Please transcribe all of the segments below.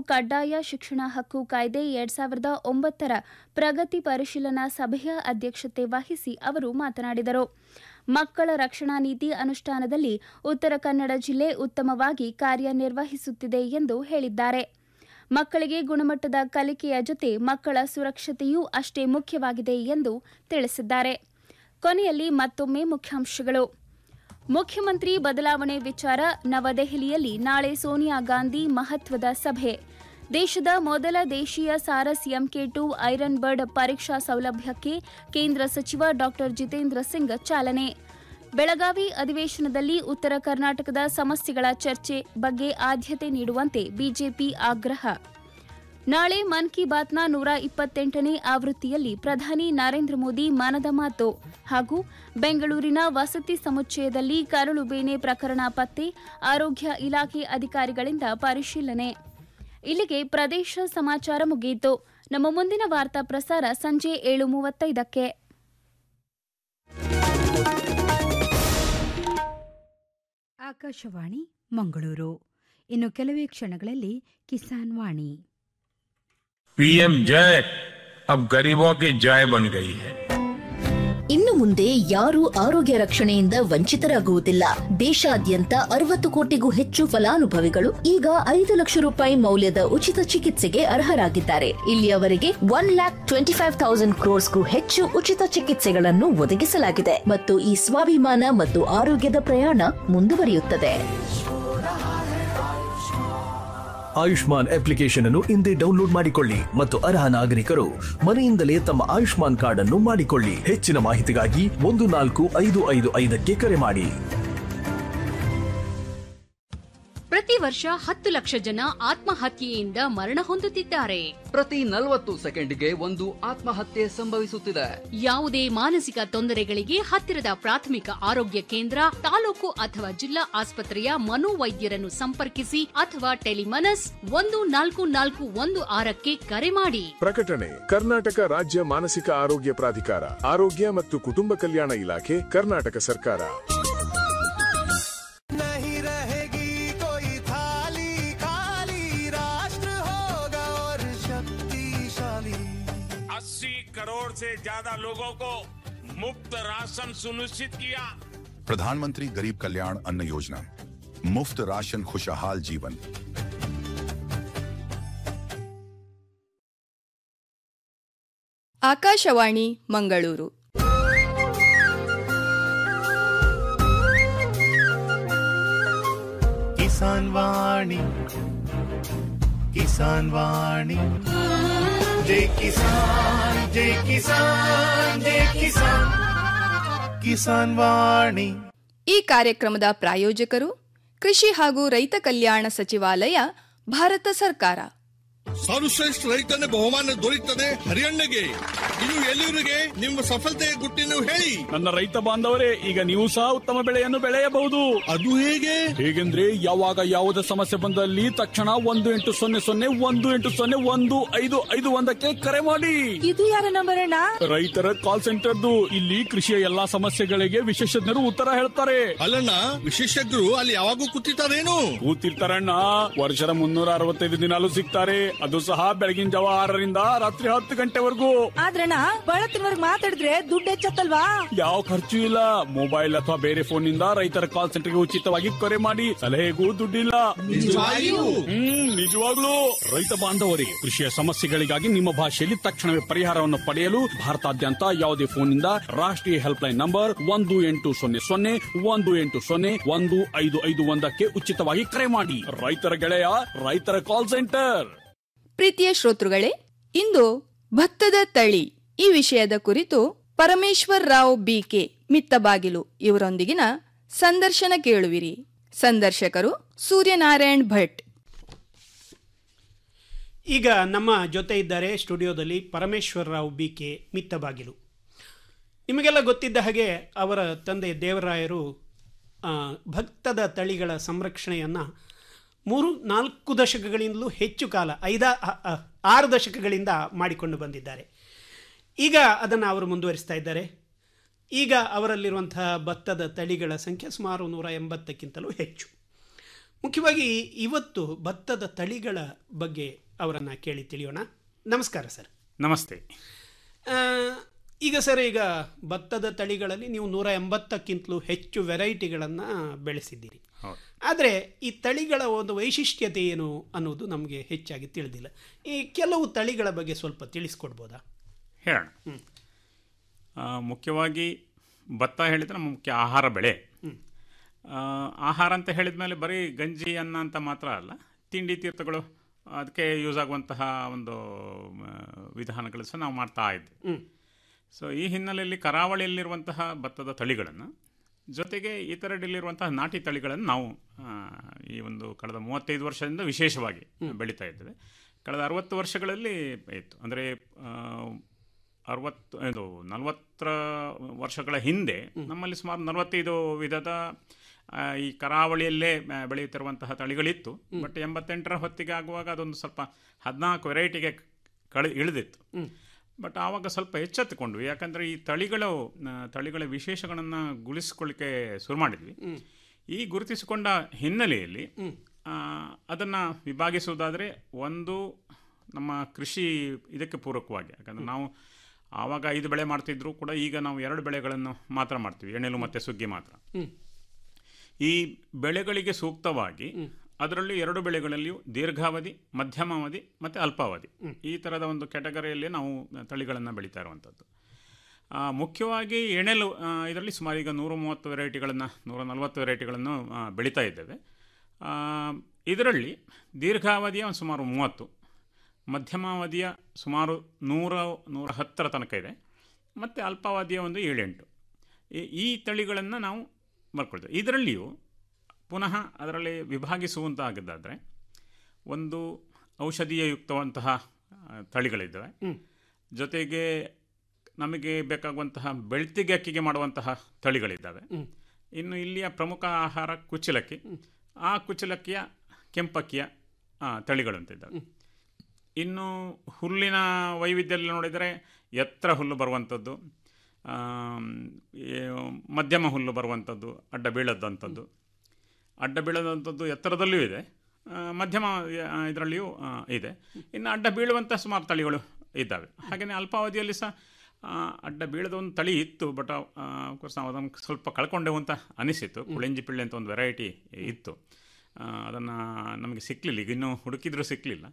ಕಡ್ಡಾಯ ಶಿಕ್ಷಣ ಹಕ್ಕು ಕಾಯ್ದೆ ಎರಡ್ ಸಾವಿರದ ಒಂಬತ್ತರ ಪ್ರಗತಿ ಪರಿಶೀಲನಾ ಸಭೆಯ ಅಧ್ಯಕ್ಷತೆ ವಹಿಸಿ ಅವರು ಮಾತನಾಡಿದರು ಮಕ್ಕಳ ರಕ್ಷಣಾ ನೀತಿ ಅನುಷ್ಠಾನದಲ್ಲಿ ಉತ್ತರ ಕನ್ನಡ ಜಿಲ್ಲೆ ಉತ್ತಮವಾಗಿ ಕಾರ್ಯನಿರ್ವಹಿಸುತ್ತಿದೆ ಎಂದು ಹೇಳಿದ್ದಾರೆ ಮಕ್ಕಳಿಗೆ ಗುಣಮಟ್ಟದ ಕಲಿಕೆಯ ಜೊತೆ ಮಕ್ಕಳ ಸುರಕ್ಷತೆಯೂ ಅಷ್ಟೇ ಮುಖ್ಯವಾಗಿದೆ ಎಂದು ತಿಳಿಸಿದ್ದಾರೆ ಕೊನೆಯಲ್ಲಿ ಮತ್ತೊಮ್ಮೆ ಮುಖ್ಯಾಂಶಗಳು ಮುಖ್ಯಮಂತ್ರಿ ಬದಲಾವಣೆ ವಿಚಾರ ನವದೆಹಲಿಯಲ್ಲಿ ನಾಳೆ ಸೋನಿಯಾ ಗಾಂಧಿ ಮಹತ್ವದ ಸಭೆ ದೇಶದ ಮೊದಲ ದೇಶೀಯ Saras MK two iron bird ಪರೀಕ್ಷಾ ಸೌಲಭ್ಯಕ್ಕೆ ಕೇಂದ್ರ ಸಚಿವ ಡಾ ಜಿತೇಂದ್ರ ಸಿಂಗ್ ಚಾಲನೆ ಬೆಳಗಾವಿ ಅಧಿವೇಶನದಲ್ಲಿ ಉತ್ತರ ಕರ್ನಾಟಕದ ಸಮಸ್ಯೆಗಳ ಚರ್ಚೆ ಬಗ್ಗೆ ಆದ್ಯತೆ ನೀಡುವಂತೆ ಬಿಜೆಪಿ ಆಗ್ರಹ ನಾಳೆ ಮನ್ ಕಿ ಬಾತ್ನ ನೂರ ಇಪ್ಪತ್ತೆಂಟನೇ ಆವೃತ್ತಿಯಲ್ಲಿ ಪ್ರಧಾನಿ ನರೇಂದ್ರ ಮೋದಿ ಮನದ ಮಾತು ಹಾಗೂ ಬೆಂಗಳೂರಿನ ವಸತಿ ಸಮುಚ್ಚಯದಲ್ಲಿ ಕರಳು ಬೇನೆ ಪ್ರಕರಣ ಪತ್ತೆ ಆರೋಗ್ಯ ಇಲಾಖೆ ಅಧಿಕಾರಿಗಳಿಂದ ಪರಿಶೀಲನೆ ಇಲ್ಲಿಗೆ ಪ್ರದೇಶ ಸಮಾಚಾರ ಮುಗಿಯಿತು ನಮ್ಮ ಮುಂದಿನ ವಾರ್ತಾ ಪ್ರಸಾರ ಸಂಜೆ ಏಳು ಮೂವತ್ತೈದಕ್ಕೆ ಆಕಾಶವಾಣಿ ಮಂಗಳೂರು ಇನ್ನು ಕೆಲವೇ ಕ್ಷಣಗಳಲ್ಲಿ ಕಿಸಾನ್ ವಾಣಿ पीएम जय अब गरीबों की जय बन गई है ಇನ್ನು ಮುಂದೆ ಯಾರೂ ಆರೋಗ್ಯ ರಕ್ಷಣೆಯಿಂದ ವಂಚಿತರಾಗುವುದಿಲ್ಲ ದೇಶಾದ್ಯಂತ ಅರವತ್ತು ಕೋಟಿಗೂ ಹೆಚ್ಚು ಫಲಾನುಭವಿಗಳು ಈಗ ಐದು ಲಕ್ಷ ರೂಪಾಯಿ ಮೌಲ್ಯದ ಉಚಿತ ಚಿಕಿತ್ಸೆಗೆ ಅರ್ಹರಾಗಿದ್ದಾರೆ ಇಲ್ಲಿಯವರೆಗೆ one lakh twenty five thousand ಕ್ರೋರ್ಸ್ಗೂ ಹೆಚ್ಚು ಉಚಿತ ಚಿಕಿತ್ಸೆಗಳನ್ನು ಒದಗಿಸಲಾಗಿದೆ ಮತ್ತು ಈ ಸ್ವಾಭಿಮಾನ ಮತ್ತು ಆರೋಗ್ಯದ ಪ್ರಯಾಣ ಮುಂದುವರಿಯುತ್ತದೆ ಆಯುಷ್ಮಾನ್ ಅಪ್ಲಿಕೇಶನ್ ಅನ್ನು ಇಂದೇ ಡೌನ್ಲೋಡ್ ಮಾಡಿಕೊಳ್ಳಿ ಮತ್ತು ಅರ್ಹ ನಾಗರಿಕರು ಮನೆಯಿಂದಲೇ ತಮ್ಮ ಆಯುಷ್ಮಾನ್ ಕಾರ್ಡ್ ಅನ್ನು ಮಾಡಿಕೊಳ್ಳಿ ಹೆಚ್ಚಿನ ಮಾಹಿತಿಗಾಗಿ ಒಂದು ನಾಲ್ಕು ಐದು ಐದು ಐದಕ್ಕೆ ಕರೆ ಮಾಡಿ ಪ್ರತಿ ವರ್ಷ ಹತ್ತು ಲಕ್ಷ ಜನ ಆತ್ಮಹತ್ಯೆಯಿಂದ ಮರಣ ಹೊಂದುತ್ತಿದ್ದಾರೆ ಪ್ರತಿ ನಲವತ್ತು ಸೆಕೆಂಡ್ಗೆ ಒಂದು ಆತ್ಮಹತ್ಯೆ ಸಂಭವಿಸುತ್ತಿದೆ ಯಾವುದೇ ಮಾನಸಿಕ ತೊಂದರೆಗಳಿಗೆ ಹತ್ತಿರದ ಪ್ರಾಥಮಿಕ ಆರೋಗ್ಯ ಕೇಂದ್ರ ತಾಲೂಕು ಅಥವಾ ಜಿಲ್ಲಾ ಆಸ್ಪತ್ರೆಯ ಮನೋವೈದ್ಯರನ್ನು ಸಂಪರ್ಕಿಸಿ ಅಥವಾ ಟೆಲಿಮನಸ್ ಒಂದು ನಾಲ್ಕು ನಾಲ್ಕು ಒಂದು ಆರಕ್ಕೆ ಕರೆ ಮಾಡಿ ಪ್ರಕಟಣೆ ಕರ್ನಾಟಕ ರಾಜ್ಯ ಮಾನಸಿಕ ಆರೋಗ್ಯ ಪ್ರಾಧಿಕಾರ ಆರೋಗ್ಯ ಮತ್ತು ಕುಟುಂಬ ಕಲ್ಯಾಣ ಇಲಾಖೆ ಕರ್ನಾಟಕ ಸರ್ಕಾರ नहीं रहेगी कोई थाली खाली राष्ट्र होगा और शक्तिशाली अस्सी करोड़ से ज्यादा लोगों को मुफ्त राशन सुनिश्चित किया प्रधानमंत्री गरीब कल्याण अन्न योजना मुफ्त राशन खुशहाल जीवन ಆಕಾಶವಾಣಿ ಮಂಗಳೂರು किसान वाणी किसान वाणी जय किसान जय किसान जय किसान किसान वाणी ಈ ಕಾರ್ಯಕ್ರಮದ ಪ್ರಾಯೋಜಕರು ಕೃಷಿ ಹಾಗೂ ರೈತ ಕಲ್ಯಾಣ ಸಚಿವಾಲಯ ಭಾರತ ಸರ್ಕಾರ ಸರ್ವಶ್ರೇಷ್ಠ ರೈತನ ಬಹುಮಾನ ದೊರೆಯುತ್ತದೆ ಹರಿಯಣ್ಣಗೆ ಇದು ಎಲ್ಲಿವರಿಗೆ ನಿಮ್ಮ ಸಫಲತೆಯ ಗುಟ್ಟಿನ ಹೇಳಿ ನನ್ನ ರೈತ ಬಾಂಧವರೇ ಈಗ ನೀವು ಸಹ ಉತ್ತಮ ಬೆಳೆಯನ್ನು ಬೆಳೆಯಬಹುದು ಅದು ಹೇಗೆ ಹೇಗೆಂದ್ರೆ ಯಾವಾಗ ಯಾವುದೇ ಸಮಸ್ಯೆ ಬಂದಲ್ಲಿ ತಕ್ಷಣ ಒಂದು ಎಂಟು ಸೊನ್ನೆ ಸೊನ್ನೆ ಒಂದು ಎಂಟು ಸೊನ್ನೆ ಒಂದು ಐದು ಐದು ಒಂದಕ್ಕೆ ಕರೆ ಮಾಡಿ ಇದು ಯಾರ ನಂಬರ್ ಅಣ್ಣ ರೈತರ ಕಾಲ್ ಸೆಂಟರ್ದು ಇಲ್ಲಿ ಕೃಷಿಯ ಎಲ್ಲಾ ಸಮಸ್ಯೆಗಳಿಗೆ ವಿಶೇಷಜ್ಞರು ಉತ್ತರ ಹೇಳ್ತಾರೆ ಅಲ್ಲಣ್ಣ ವಿಶೇಷಜ್ಞರು ಅಲ್ಲಿ ಯಾವಾಗೂ ಕೂತಿರ್ತಾರೇನು ಕೂತಿರ್ತಾರಣ್ಣ ವರ್ಷದ ಮುನ್ನೂರ ಅರವತ್ತೈದು ದಿನಾಲು ಸಿಗ್ತಾರೆ ಅದು ಸಹ ಬೆಳಗಿನ ಜಾವ ಆರರಿಂದ ರಾತ್ರಿ ಹತ್ತು ಗಂಟೆವರೆಗೂ ಆದ್ರಣ್ಣ ಬಳತ್ತಿನವರ್ಗ್ ಮಾತಾಡಿದ್ರೆ ದುಡ್ಡು ಹೆಚ್ಚತ್ತಲ್ವಾ ಯಾವ ಖರ್ಚು ಇಲ್ಲ ಮೊಬೈಲ್ ಅಥವಾ ಬೇರೆ ಫೋನ್ ನಿಂದ ರೈತರ ಕಾಲ್ ಸೆಂಟರ್ಗೆ ಉಚಿತವಾಗಿ ಕರೆ ಮಾಡಿ ಸಲಹೆಗೂ ದುಡ್ಡಿಲ್ಲ ನಿಜವಾಗಿಯೂ? ಹ್ಮ್ ನಿಜವಾಗ್ಲೂ ರೈತ ಬಾಂಧವರೇ ಕೃಷಿಯ ಸಮಸ್ಯೆಗಳಿಗಾಗಿ ನಿಮ್ಮ ಭಾಷೆಯಲ್ಲಿ ತಕ್ಷಣವೇ ಪರಿಹಾರವನ್ನು ಪಡೆಯಲು ಭಾರತಾದ್ಯಂತ ಯಾವುದೇ ಫೋನ್ನಿಂದ ರಾಷ್ಟ್ರೀಯ ಹೆಲ್ಪ್ ಲೈನ್ ನಂಬರ್ ಒಂದು ಎಂಟು ಸೊನ್ನೆ ಸೊನ್ನೆ ಒಂದು ಎಂಟು ಸೊನ್ನೆ ಒಂದು ಐದು ಐದು ಒಂದಕ್ಕೆ ಉಚಿತವಾಗಿ ಕರೆ ಮಾಡಿ ರೈತರ ಗೆಳೆಯ ರೈತರ ಕಾಲ್ ಸೆಂಟರ್ ಪ್ರೀತಿಯ ಶ್ರೋತೃಗಳೇ ಇಂದು ಭತ್ತದ ತಳಿ ಈ ವಿಷಯದ ಕುರಿತು ಪರಮೇಶ್ವರ್ ರಾವ್ ಬಿಕೆ ಮಿತ್ತಬಾಗಿಲು ಇವರೊಂದಿಗಿನ ಸಂದರ್ಶನ ಕೇಳುವಿರಿ ಸಂದರ್ಶಕರು ಸೂರ್ಯನಾರಾಯಣ್ ಭಟ್ ಈಗ ನಮ್ಮ ಜೊತೆ ಇದ್ದಾರೆ ಸ್ಟುಡಿಯೋದಲ್ಲಿ ಪರಮೇಶ್ವರ ರಾವ್ ಬಿ ಕೆ ಮಿತ್ತಬಾಗಿಲು ನಿಮಗೆಲ್ಲ ಗೊತ್ತಿದ್ದ ಹಾಗೆ ಅವರ ತಂದೆ ದೇವರಾಯರು ಆ, ಭಕ್ತದ ತಳಿಗಳ ಸಂರಕ್ಷಣೆಯನ್ನು ಮೂರು ನಾಲ್ಕು ದಶಕಗಳಿಂದಲೂ ಹೆಚ್ಚು ಕಾಲ ಐದ ಅ- ಅ- ಆರು ದಶಕಗಳಿಂದ ಮಾಡಿಕೊಂಡು ಬಂದಿದ್ದಾರೆ ಈಗ ಅದನ್ನು ಅವರು ಮುಂದುವರಿಸ್ತಾ ಇದ್ದಾರೆ ಈಗ ಅವರಲ್ಲಿರುವಂತಹ ಭತ್ತದ ತಳಿಗಳ ಸಂಖ್ಯೆ ಸುಮಾರು ನೂರ ಎಂಬತ್ತಕ್ಕಿಂತಲೂ ಹೆಚ್ಚು ಮುಖ್ಯವಾಗಿ ಇವತ್ತು ಭತ್ತದ ತಳಿಗಳ ಬಗ್ಗೆ ಅವರನ್ನು ಕೇಳಿ ತಿಳಿಯೋಣ ನಮಸ್ಕಾರ ಸರ್ ನಮಸ್ತೆ ಆ, ಈಗ ಸರ್ ಈಗ ಭತ್ತದ ತಳಿಗಳಲ್ಲಿ ನೀವು ನೂರ ಎಂಬತ್ತಕ್ಕಿಂತಲೂ ಹೆಚ್ಚು ವೆರೈಟಿಗಳನ್ನು ಬೆಳೆಸಿದ್ದೀರಿ ಹೌದು ಆದರೆ ಈ ತಳಿಗಳ ಒಂದು ವೈಶಿಷ್ಟ್ಯತೆ ಏನು ಅನ್ನೋದು ನಮಗೆ ಹೆಚ್ಚಾಗಿ ತಿಳಿದಿಲ್ಲ ಈ ಕೆಲವು ತಳಿಗಳ ಬಗ್ಗೆ ಸ್ವಲ್ಪ ತಿಳಿಸ್ಕೊಡ್ಬೋದಾ ಹೇಳೋಣ ಆ, ಮುಖ್ಯವಾಗಿ ಭತ್ತ ಹೇಳಿದರೆ ನಮ್ಮ ಮುಖ್ಯ ಆಹಾರ ಬೆಳೆ ಆ, ಆಹಾರ ಅಂತ ಹೇಳಿದ ಮೇಲೆ ಬರೀ ಗಂಜಿ ಅನ್ನ ಅಂತ ಮಾತ್ರ ಅಲ್ಲ ತಿಂಡಿ ತೀರ್ಥಗಳು ಅದಕ್ಕೆ ಯೂಸ್ ಆಗುವಂತಹ ಒಂದು ಆ, ವಿಧಾನಗಳು ಸಹ ನಾವು ಮಾಡ್ತಾ ಇದ್ವಿ ಸೊ ಈ ಹಿನ್ನೆಲೆಯಲ್ಲಿ ಕರಾವಳಿಯಲ್ಲಿರುವಂತಹ ಭತ್ತದ ತಳಿಗಳನ್ನು ಜೊತೆಗೆ ಇತರೆಡೆಯಲ್ಲಿರುವಂತಹ ನಾಟಿ ತಳಿಗಳನ್ನು ನಾವು ಆ, ಈ ಒಂದು ಕಳೆದ ಮೂವತ್ತೈದು ವರ್ಷದಿಂದ ವಿಶೇಷವಾಗಿ ಬೆಳೀತಾ ಇದ್ದೇವೆ ಕಳೆದ ಅರವತ್ತು ವರ್ಷಗಳಲ್ಲಿ ಇತ್ತು ಅಂದರೆ ಅರವತ್ತು ಇದು ನಲವತ್ತರ ವರ್ಷಗಳ ಹಿಂದೆ ನಮ್ಮಲ್ಲಿ ಸುಮಾರು ನಲವತ್ತೈದು ವಿಧದ ಆ, ಈ ಕರಾವಳಿಯಲ್ಲೇ ಆ, ಬೆಳೆಯುತ್ತಿರುವಂತಹ ತಳಿಗಳಿತ್ತು ಬಟ್ ಎಂಬತ್ತೆಂಟರ ಹೊತ್ತಿಗೆ ಆಗುವಾಗ ಅದೊಂದು ಸ್ವಲ್ಪ ಹದಿನಾಲ್ಕು ವೆರೈಟಿಗೆ ಕಳಿ ಇಳಿದಿತ್ತು ಬಟ್ ಆವಾಗ ಸ್ವಲ್ಪ ಎಚ್ಚೆತ್ತುಕೊಂಡ್ವಿ ಯಾಕಂದರೆ ಈ ತಳಿಗಳು ಆ, ತಳಿಗಳ ವಿಶೇಷಗಳನ್ನು ಗುಳಿಸ್ಕೊಳ್ಳಿಕ್ಕೆ ಶುರು ಮಾಡಿದ್ವಿ ಈ ಗುರುತಿಸಿಕೊಂಡ ಹಿನ್ನೆಲೆಯಲ್ಲಿ ಅದನ್ನು ವಿಭಾಗಿಸುವುದಾದರೆ ಒಂದು ನಮ್ಮ ಕೃಷಿ ಇದಕ್ಕೆ ಪೂರಕವಾಗಿ ಯಾಕಂದರೆ ನಾವು ಆವಾಗ ಐದು ಬೆಳೆ ಮಾಡ್ತಿದ್ರು ಕೂಡ ಈಗ ನಾವು ಎರಡು ಬೆಳೆಗಳನ್ನು ಮಾತ್ರ ಮಾಡ್ತೀವಿ ಎಣ್ಣೆಲು ಮತ್ತು ಸುಗ್ಗಿ ಮಾತ್ರ ಈ ಬೆಳೆಗಳಿಗೆ ಸೂಕ್ತವಾಗಿ ಅದರಲ್ಲಿ ಎರಡು ಬೆಳೆಗಳಲ್ಲಿಯೂ ದೀರ್ಘಾವಧಿ ಮಧ್ಯಮಾವಧಿ ಮತ್ತು ಅಲ್ಪಾವಧಿ ಈ ಥರದ ಒಂದು ಕ್ಯಾಟಗರಿಯಲ್ಲಿ ನಾವು ತಳಿಗಳನ್ನು ಬೆಳೀತಾ ಇರುವಂಥದ್ದು ಆ, ಮುಖ್ಯವಾಗಿ ಎಣೆಲು ಇದರಲ್ಲಿ ಸುಮಾರು ಈಗ ನೂರ ಮೂವತ್ತು ವೆರೈಟಿಗಳನ್ನು ನೂರ ನಲವತ್ತು ವೆರೈಟಿಗಳನ್ನು ಆ, ಬೆಳೀತಾ ಇದ್ದೇವೆ ಆ, ಇದರಲ್ಲಿ ದೀರ್ಘಾವಧಿಯ ಒಂದು ಸುಮಾರು ಮೂವತ್ತು ಮಧ್ಯಮಾವಧಿಯ ಸುಮಾರು ನೂರ ನೂರ ಹತ್ತರ ತನಕ ಇದೆ ಮತ್ತು ಅಲ್ಪಾವಧಿಯ ಒಂದು ಏಳೆಂಟು ಈ- ಈ ತಳಿಗಳನ್ನು ನಾವು ಬರ್ಕೊಳ್ತೇವೆ ಇದರಲ್ಲಿಯೂ ಪುನಃ ಅದರಲ್ಲಿ ವಿಭಾಗಿಸುವಂತಾಗದ್ದಾದರೆ ಒಂದು ಔಷಧೀಯಯುಕ್ತವಂತಹ ಆ, ತಳಿಗಳಿದ್ದಾವೆ ಜೊತೆಗೆ ನಮಗೆ ಬೇಕಾಗುವಂತಹ ಬೆಳ್ತಿಗೆ ಅಕ್ಕಿಗೆ ಮಾಡುವಂತಹ ತಳಿಗಳಿದ್ದಾವೆ ಇನ್ನು ಇಲ್ಲಿಯ ಪ್ರಮುಖ ಆಹಾರ ಕುಚ್ಚಲಕ್ಕಿ ಆ ಕುಚ್ಚಲಕ್ಕಿಯ ಕೆಂಪಕ್ಕಿಯ ಆ, ತಳಿಗಳು ಅಂತ ಇದ್ದಾವೆ ಇನ್ನು ಹುಲ್ಲಿನ ವೈವಿಧ್ಯದಲ್ಲಿ ನೋಡಿದರೆ ಎತ್ತರ ಹುಲ್ಲು ಬರುವಂಥದ್ದು ಆಮ್, ಈ ಮಧ್ಯಮ ಹುಲ್ಲು ಬರುವಂಥದ್ದು ಅಡ್ಡ ಬೀಳದಂಥದ್ದು ಅಡ್ಡ ಬೀಳದಂಥದ್ದು ಎತ್ತರದಲ್ಲಿಯೂ ಇದೆ ಆ, ಮಧ್ಯಮ ಇದರಲ್ಲಿಯೂ ಇದೆ ಇನ್ನು ಅಡ್ಡ ಬೀಳುವಂಥ ಸುಮಾರು ತಳಿಗಳು ಇದ್ದಾವೆ ಹಾಗೆಯೇ ಅಲ್ಪಾವಧಿಯಲ್ಲಿ ಸಹ ಆ, ಅಡ್ಡ ಬೀಳದ ಒಂದು ತಳಿ ಇತ್ತು ಬಟ್ ಕೋರ್ಸ್ ನಾವು ಅದನ್ನು ಸ್ವಲ್ಪ ಕಳ್ಕೊಂಡೆವು ಅಂತ ಅನಿಸಿತ್ತು ಕುಳೆಂಜಿ ಪಿಳ್ಳೆ ಅಂತ ಒಂದು ವೆರೈಟಿ ಇತ್ತು ಅದನ್ನು ನಮಗೆ ಸಿಕ್ಕಲಿಲ್ಲ ಈಗ ಇನ್ನೂ ಹುಡುಕಿದ್ರೂ ಸಿಕ್ಕಲಿಲ್ಲ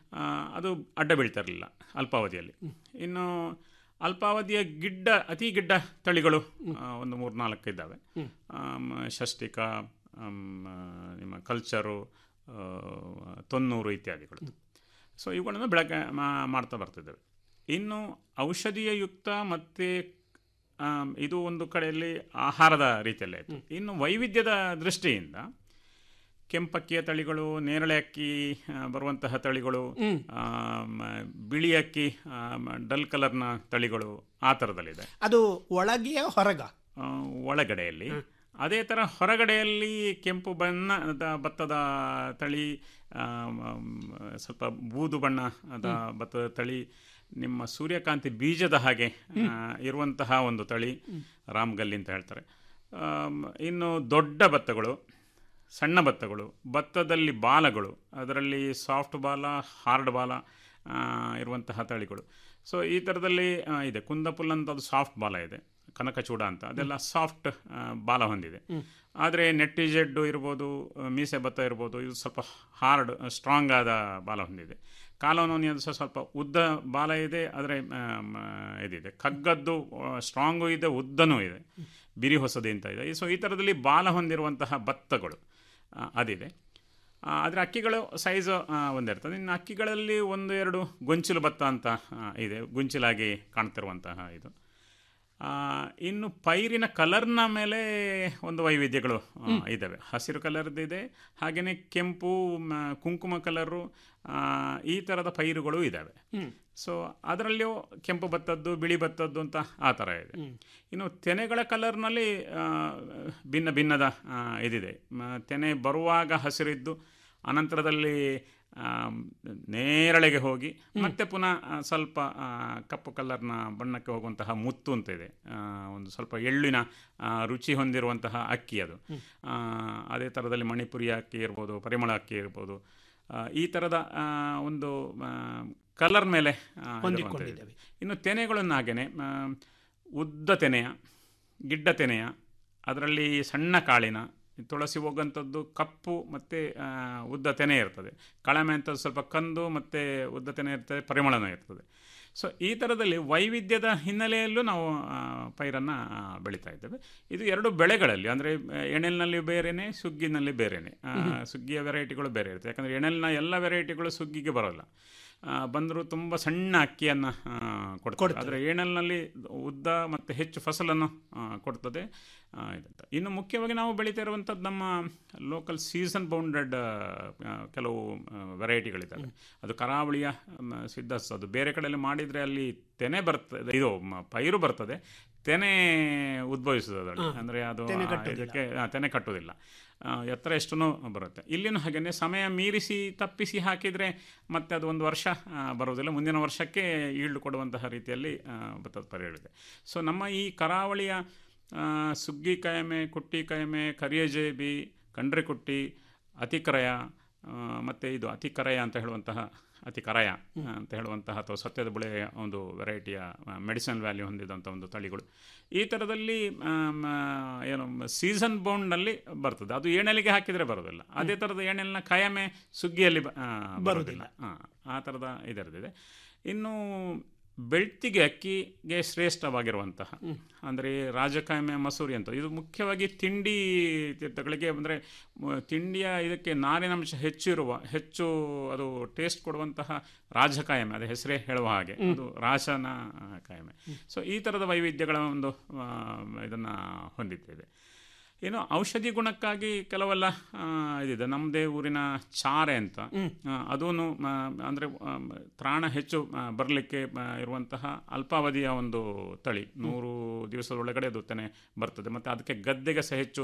ಅದು ಅಡ್ಡ ಬೀಳ್ತಾ ಇರಲಿಲ್ಲ ಅಲ್ಪಾವಧಿಯಲ್ಲಿ ಇನ್ನು ಅಲ್ಪಾವಧಿಯ ಗಿಡ್ಡ ಅತಿ ಗಿಡ್ಡ ತಳಿಗಳು ಆ, ಒಂದು ಮೂರು ನಾಲ್ಕು ಇದ್ದಾವೆ ಆಮ್, ಷಷ್ಟಿಕ ಆಮ್, ಆ, ನಿಮ್ಮ ಕಲ್ಚರು ಆ, ತೊನ್ನೂರು ಇತ್ಯಾದಿಗಳು ಸೊ ಇವುಗಳನ್ನು ಬೆಳಗ್ಗೆ ಮಾ- ಮಾಡ್ತಾ ಬರ್ತಿದ್ದೇವೆ ಇನ್ನು ಔಷಧೀಯಯುಕ್ತ ಮತ್ತು ಆಮ್, ಇದು ಒಂದು ಕಡೆಯಲ್ಲಿ ಆಹಾರದ ರೀತಿಯಲ್ಲೇ ಆಯಿತು ಇನ್ನು ವೈವಿಧ್ಯದ ದೃಷ್ಟಿಯಿಂದ ಕೆಂಪಕ್ಕಿಯ ತಳಿಗಳು ನೇರಳೆ ಅಕ್ಕಿ ಆ, ಬರುವಂತಹ ತಳಿಗಳು ಆಮ್, ಬಿಳಿ ಅಕ್ಕಿ ಆಮ್, ಡಲ್ ಕಲರ್ನ ತಳಿಗಳು ಆ ಥರದಲ್ಲಿದೆ ಅದು ಒಳಗೆಯ ಹೊರಗ ಆ, ಒಳಗಡೆಯಲ್ಲಿ ಅದೇ ಥರ ಹೊರಗಡೆಯಲ್ಲಿ ಕೆಂಪು ಬಣ್ಣದ ಭತ್ತದ ತಳಿ ಆ, ಮ್, ಸ್ವಲ್ಪ ಬೂದು ಬಣ್ಣದ ಭತ್ತದ ತಳಿ ನಿಮ್ಮ ಸೂರ್ಯಕಾಂತಿ ಬೀಜದ ಹಾಗೆ ಆ, ಇರುವಂತಹ ಒಂದು ತಳಿ ರಾಮ್ಗಲ್ಲಿ ಅಂತ ಹೇಳ್ತಾರೆ ಆಮ್, ಇನ್ನು ದೊಡ್ಡ ಭತ್ತಗಳು ಸಣ್ಣ ಭತ್ತಗಳು ಭತ್ತದಲ್ಲಿ ಬಾಲಗಳು ಅದರಲ್ಲಿ ಸಾಫ್ಟ್ ಬಾಲ ಹಾರ್ಡ್ ಬಾಲ ಆ, ಇರುವಂತಹ ತಳಿಗಳು ಸೊ ಈ ಥರದಲ್ಲಿ ಆ, ಇದೆ ಕುಂದಪುಲ್ ಅಂತ ಅದು ಸಾಫ್ಟ್ ಬಾಲ ಇದೆ ಕನಕಚೂಡ ಅಂತ ಅದೆಲ್ಲ ಸಾಫ್ಟ್ ಬಾಲ ಹೊಂದಿದೆ ಆದರೆ ನೆಟ್ಟಿಜೆಡ್ಡು ಇರ್ಬೋದು ಆ, ಮೀಸೆ ಭತ್ತ ಇರ್ಬೋದು ಇದು ಸ್ವಲ್ಪ ಹಾರ್ಡ್ ಸ್ಟ್ರಾಂಗ್ ಆದ ಬಾಲ ಹೊಂದಿದೆ ಕಾಲೋನೋನಿ ಅದು ಸಹ ಸ್ವಲ್ಪ ಉದ್ದ ಬಾಲ ಇದೆ ಆದರೆ ಇದಿದೆ ಕಗ್ಗದ್ದು ಸ್ಟ್ರಾಂಗು ಇದೆ ಉದ್ದನೂ ಇದೆ ಬಿರಿ ಹೊಸದಿ ಅಂತ ಇದೆ ಸೊ ಈ ಥರದಲ್ಲಿ ಬಾಲ ಹೊಂದಿರುವಂತಹ ಭತ್ತಗಳು ಆ, ಅದಿದೆ ಆ, ಅದರ ಅಕ್ಕಿಗಳು ಸೈಜು ಒಂದಿರ್ತದೆ ಇನ್ನು ಅಕ್ಕಿಗಳಲ್ಲಿ ಒಂದು ಎರಡು ಗೊಂಚಲು ಭತ್ತ ಅಂತ ಆ, ಇದೆ ಗುಂಚಿಲಾಗಿ ಕಾಣ್ತಿರುವಂತಹ ಇದು ಆ, ಇನ್ನು ಪೈರಿನ ಕಲರ್ನ ಮೇಲೆ ಒಂದು ವೈವಿಧ್ಯಗಳು ಆ, ಇದ್ದಾವೆ ಹಸಿರು ಕಲರ್ದು ಇದೆ ಹಾಗೆಯೇ ಕೆಂಪು ಮ, ಕುಂಕುಮ ಕಲರು ಆ, ಈ ಥರದ ಪೈರುಗಳು ಇದ್ದಾವೆ ಸೊ ಅದರಲ್ಲಿಯೂ ಕೆಂಪು ಭತ್ತದ್ದು ಬಿಳಿ ಭತ್ತದ್ದು ಅಂತ ಆ ಥರ ಇದೆ ಇನ್ನು ತೆನೆಗಳ ಕಲರ್ನಲ್ಲಿ ಆ, ಭಿನ್ನ ಭಿನ್ನದ ಆ, ಇದಿದೆ ಮ, ತೆನೆ ಬರುವಾಗ ಹಸಿರಿದ್ದು ಅನಂತರದಲ್ಲಿ ಆಮ್, ನೇರಳೆಗೆ ಹೋಗಿ ಮತ್ತೆ ಪುನಃ ಆ, ಸ್ವಲ್ಪ ಆ, ಕಪ್ಪು ಕಲರ್ನ ಬಣ್ಣಕ್ಕೆ ಹೋಗುವಂತಹ ಮುತ್ತು ಅಂತ ಇದೆ ಆ, ಒಂದು ಸ್ವಲ್ಪ ಎಳ್ಳಿನ ಆ, ರುಚಿ ಹೊಂದಿರುವಂತಹ ಅಕ್ಕಿ ಅದು ಆ, ಅದೇ ಥರದಲ್ಲಿ ಮಣಿಪುರಿ ಅಕ್ಕಿ ಇರ್ಬೋದು ಪರಿಮಳ ಅಕ್ಕಿ ಇರ್ಬೋದು ಆ, ಈ ಥರದ ಆ, ಒಂದು ಕಲರ್ ಮೇಲೆ ಆ, ಇರುವಂಥದ್ದು. ಹೊಂದಿಕೊಂಡಿದ್ದಾವೆ. ಇನ್ನು ತೆನೆಗಳನ್ನು ಹಾಗೆಯೇ ಆ, ಉದ್ದ ತೆನೆಯ ಗಿಡ್ಡ ತೆನೆಯ ಅದರಲ್ಲಿ ಸಣ್ಣ ಕಾಳಿನ ತುಳಸಿ ಹೋಗಂಥದ್ದು ಕಪ್ಪು ಮತ್ತು ಉದ್ದ ತೆನೆ ಇರ್ತದೆ ಕಳಮೆ ಅಂತ ಸ್ವಲ್ಪ ಕಂದು ಮತ್ತು ಉದ್ದ ತೆನೆ ಇರ್ತದೆ ಪರಿಮಳನೂ ಇರ್ತದೆ ಸೊ ಈ ಥರದಲ್ಲಿ ವೈವಿಧ್ಯದ ಹಿನ್ನೆಲೆಯಲ್ಲೂ ನಾವು ಆ, ಪೈರನ್ನು ಆ, ಬೆಳೀತಾ ಇದ್ದೇವೆ ಇದು ಎರಡು ಬೆಳೆಗಳಲ್ಲಿ ಅಂದರೆ ಎಣೆಲ್ನಲ್ಲಿ ಬೇರೆಯೇ ಸುಗ್ಗಿನಲ್ಲಿ ಬೇರೆಯೇ ಆ, ಸುಗ್ಗಿಯ ವೆರೈಟಿಗಳು ಬೇರೆ ಇರುತ್ತೆ ಯಾಕಂದರೆ ಎಣೆಲ್ನ ಎಲ್ಲ ವೆರೈಟಿಗಳು ಸುಗ್ಗಿಗೆ ಬರೋಲ್ಲ ಬಂದರೂ ತುಂಬ ಸಣ್ಣ ಅಕ್ಕಿಯನ್ನು ಕೊಡ್ತಾರೆ ಆದರೆ ಏಣಲ್ನಲ್ಲಿ ಉದ್ದ ಮತ್ತು ಹೆಚ್ಚು ಫಸಲನ್ನು ಆ, ಕೊಡ್ತದೆ ಆ, ಇದಂತ ಇನ್ನು ಮುಖ್ಯವಾಗಿ ನಾವು ಬೆಳೀತಾ ಇರುವಂಥದ್ದು ನಮ್ಮ ಲೋಕಲ್ ಸೀಸನ್ ಬೌಂಡೆಡ್ ಕೆಲವು ವೆರೈಟಿಗಳಿದ್ದಾವೆ ಅದು ಕರಾವಳಿಯ ಮ, ಸಿದ್ಧಸ್ ಅದು ಬೇರೆ ಕಡೆಯಲ್ಲಿ ಮಾಡಿದರೆ ಅಲ್ಲಿ ತೆನೆ ಬರ್ತದೆ ಇದು ಮ- ಪೈರು ಬರ್ತದೆ ತೆನೆ ಉದ್ಭವಿಸುತ್ತದೆ ಅದರಲ್ಲಿ ಹಾ. ಅಂದರೆ ಅದು ತೆನೆ ಆ, ಕಟ್ಟುವುದಿಲ್ಲ. ಇದಕ್ಕೆ ಆ, ತೆನೆ ಕಟ್ಟುವುದಿಲ್ಲ ಆ, ಎತ್ತರ ಎಷ್ಟೂ ಬರುತ್ತೆ ಇಲ್ಲಿನೂ ಹಾಗೆಯೇ ಸಮಯ ಮೀರಿಸಿ ತಪ್ಪಿಸಿ ಹಾಕಿದರೆ ಮತ್ತೆ ಅದು ಒಂದು ವರ್ಷ ಆ, ಬರುವುದಿಲ್ಲ ಮುಂದಿನ ವರ್ಷಕ್ಕೆ ಈಲ್ಡ್ ಕೊಡುವಂತಹ ರೀತಿಯಲ್ಲಿ ಆ, ಭತ್ತದ ಪರಿಗಳಿದೆ ಸೊ ನಮ್ಮ ಈ ಕರಾವಳಿಯ ಆ, ಸುಗ್ಗಿ ಕಾಯಮೆ ಕುಟ್ಟಿ ಕಾಯಮೆ ಕರಿಯಜೇಬಿ ಕಂಡ್ರೆಕುಟ್ಟಿ ಅತಿಕರಯ ಆ, ಮತ್ತು ಇದು ಅತಿಕರಯ ಅಂತ ಹೇಳುವಂತಹ ಅತಿ ಕರಯ ಅಂತ ಹೇಳುವಂತಹ ಅಥವಾ ಸತ್ಯದ ಬುಳೆಯ ಒಂದು ವೆರೈಟಿಯ ಮೆಡಿಸಿನಲ್ ವ್ಯಾಲ್ಯೂ ಹೊಂದಿದಂಥ ಒಂದು ತಳಿಗಳು ಈ ಥರದಲ್ಲಿ ಆಮ್, ಆ, ಏನು ಸೀಸನ್ ಬೌಂಡ್ನಲ್ಲಿ ಬರ್ತದೆ ಅದು ಎಣ್ಣೆಲಿಗೆ ಹಾಕಿದರೆ ಬರೋದಿಲ್ಲ ಅದೇ ಥರದ ಎಣ್ಣೆಲಿನ ಕಯಮೆ ಸುಗ್ಗಿಯಲ್ಲಿ ಬ- ಆ, ಬರೋದಿಲ್ಲ ಆ, ಆ ಥರದ ಇದರದಿದೆ ಇನ್ನು ಬೆಳ್ತಿಗೆ ಅಕ್ಕಿಗೆ ಶ್ರೇಷ್ಠವಾಗಿರುವಂತಹ ಅಂದರೆ ರಾಜಕಾಯಮೆ ಮಸೂರಿ ಅಂತ ಇದು ಮುಖ್ಯವಾಗಿ ತಿಂಡಿ ತೀರ್ಥಗಳಿಗೆ ಅಂದರೆ ತಿಂಡಿಯ ಇದಕ್ಕೆ ನಾರಿನಂಶ ಹೆಚ್ಚಿರುವ ಹೆಚ್ಚು ಅದು ಟೇಸ್ಟ್ ಕೊಡುವಂತಹ ರಾಜಕಾಯಮೆ ಅದು ಹೆಸರೇ ಹೇಳುವ ಹಾಗೆ ಅದು ರಾಶನ ಆ, ಕಾಯಮೆ ಸೊ ಈ ಥರದ ವೈವಿಧ್ಯಗಳ ಒಂದು ಇದನ್ನು ಹೊಂದಿದ್ದೇವೆ ಏನು ಔಷಧಿ ಗುಣಕ್ಕಾಗಿ ಕೆಲವೆಲ್ಲ ಆ, ಇದಿದೆ ನಮ್ಮದೇ ಊರಿನ ಚಾರೆ ಅಂತ ಅದೂ ಅಂದರೆ ತ್ರಾಣ ಹೆಚ್ಚು ಬರಲಿಕ್ಕೆ ಇರುವಂತಹ ಅಲ್ಪಾವಧಿಯ ಒಂದು ತಳಿ ನೂರು ದಿವಸದೊಳಗಡೆ ಅದು ತೆನೆ ಬರ್ತದೆ ಮತ್ತು ಅದಕ್ಕೆ ಗದ್ದೆಗೆ ಸಹ ಹೆಚ್ಚು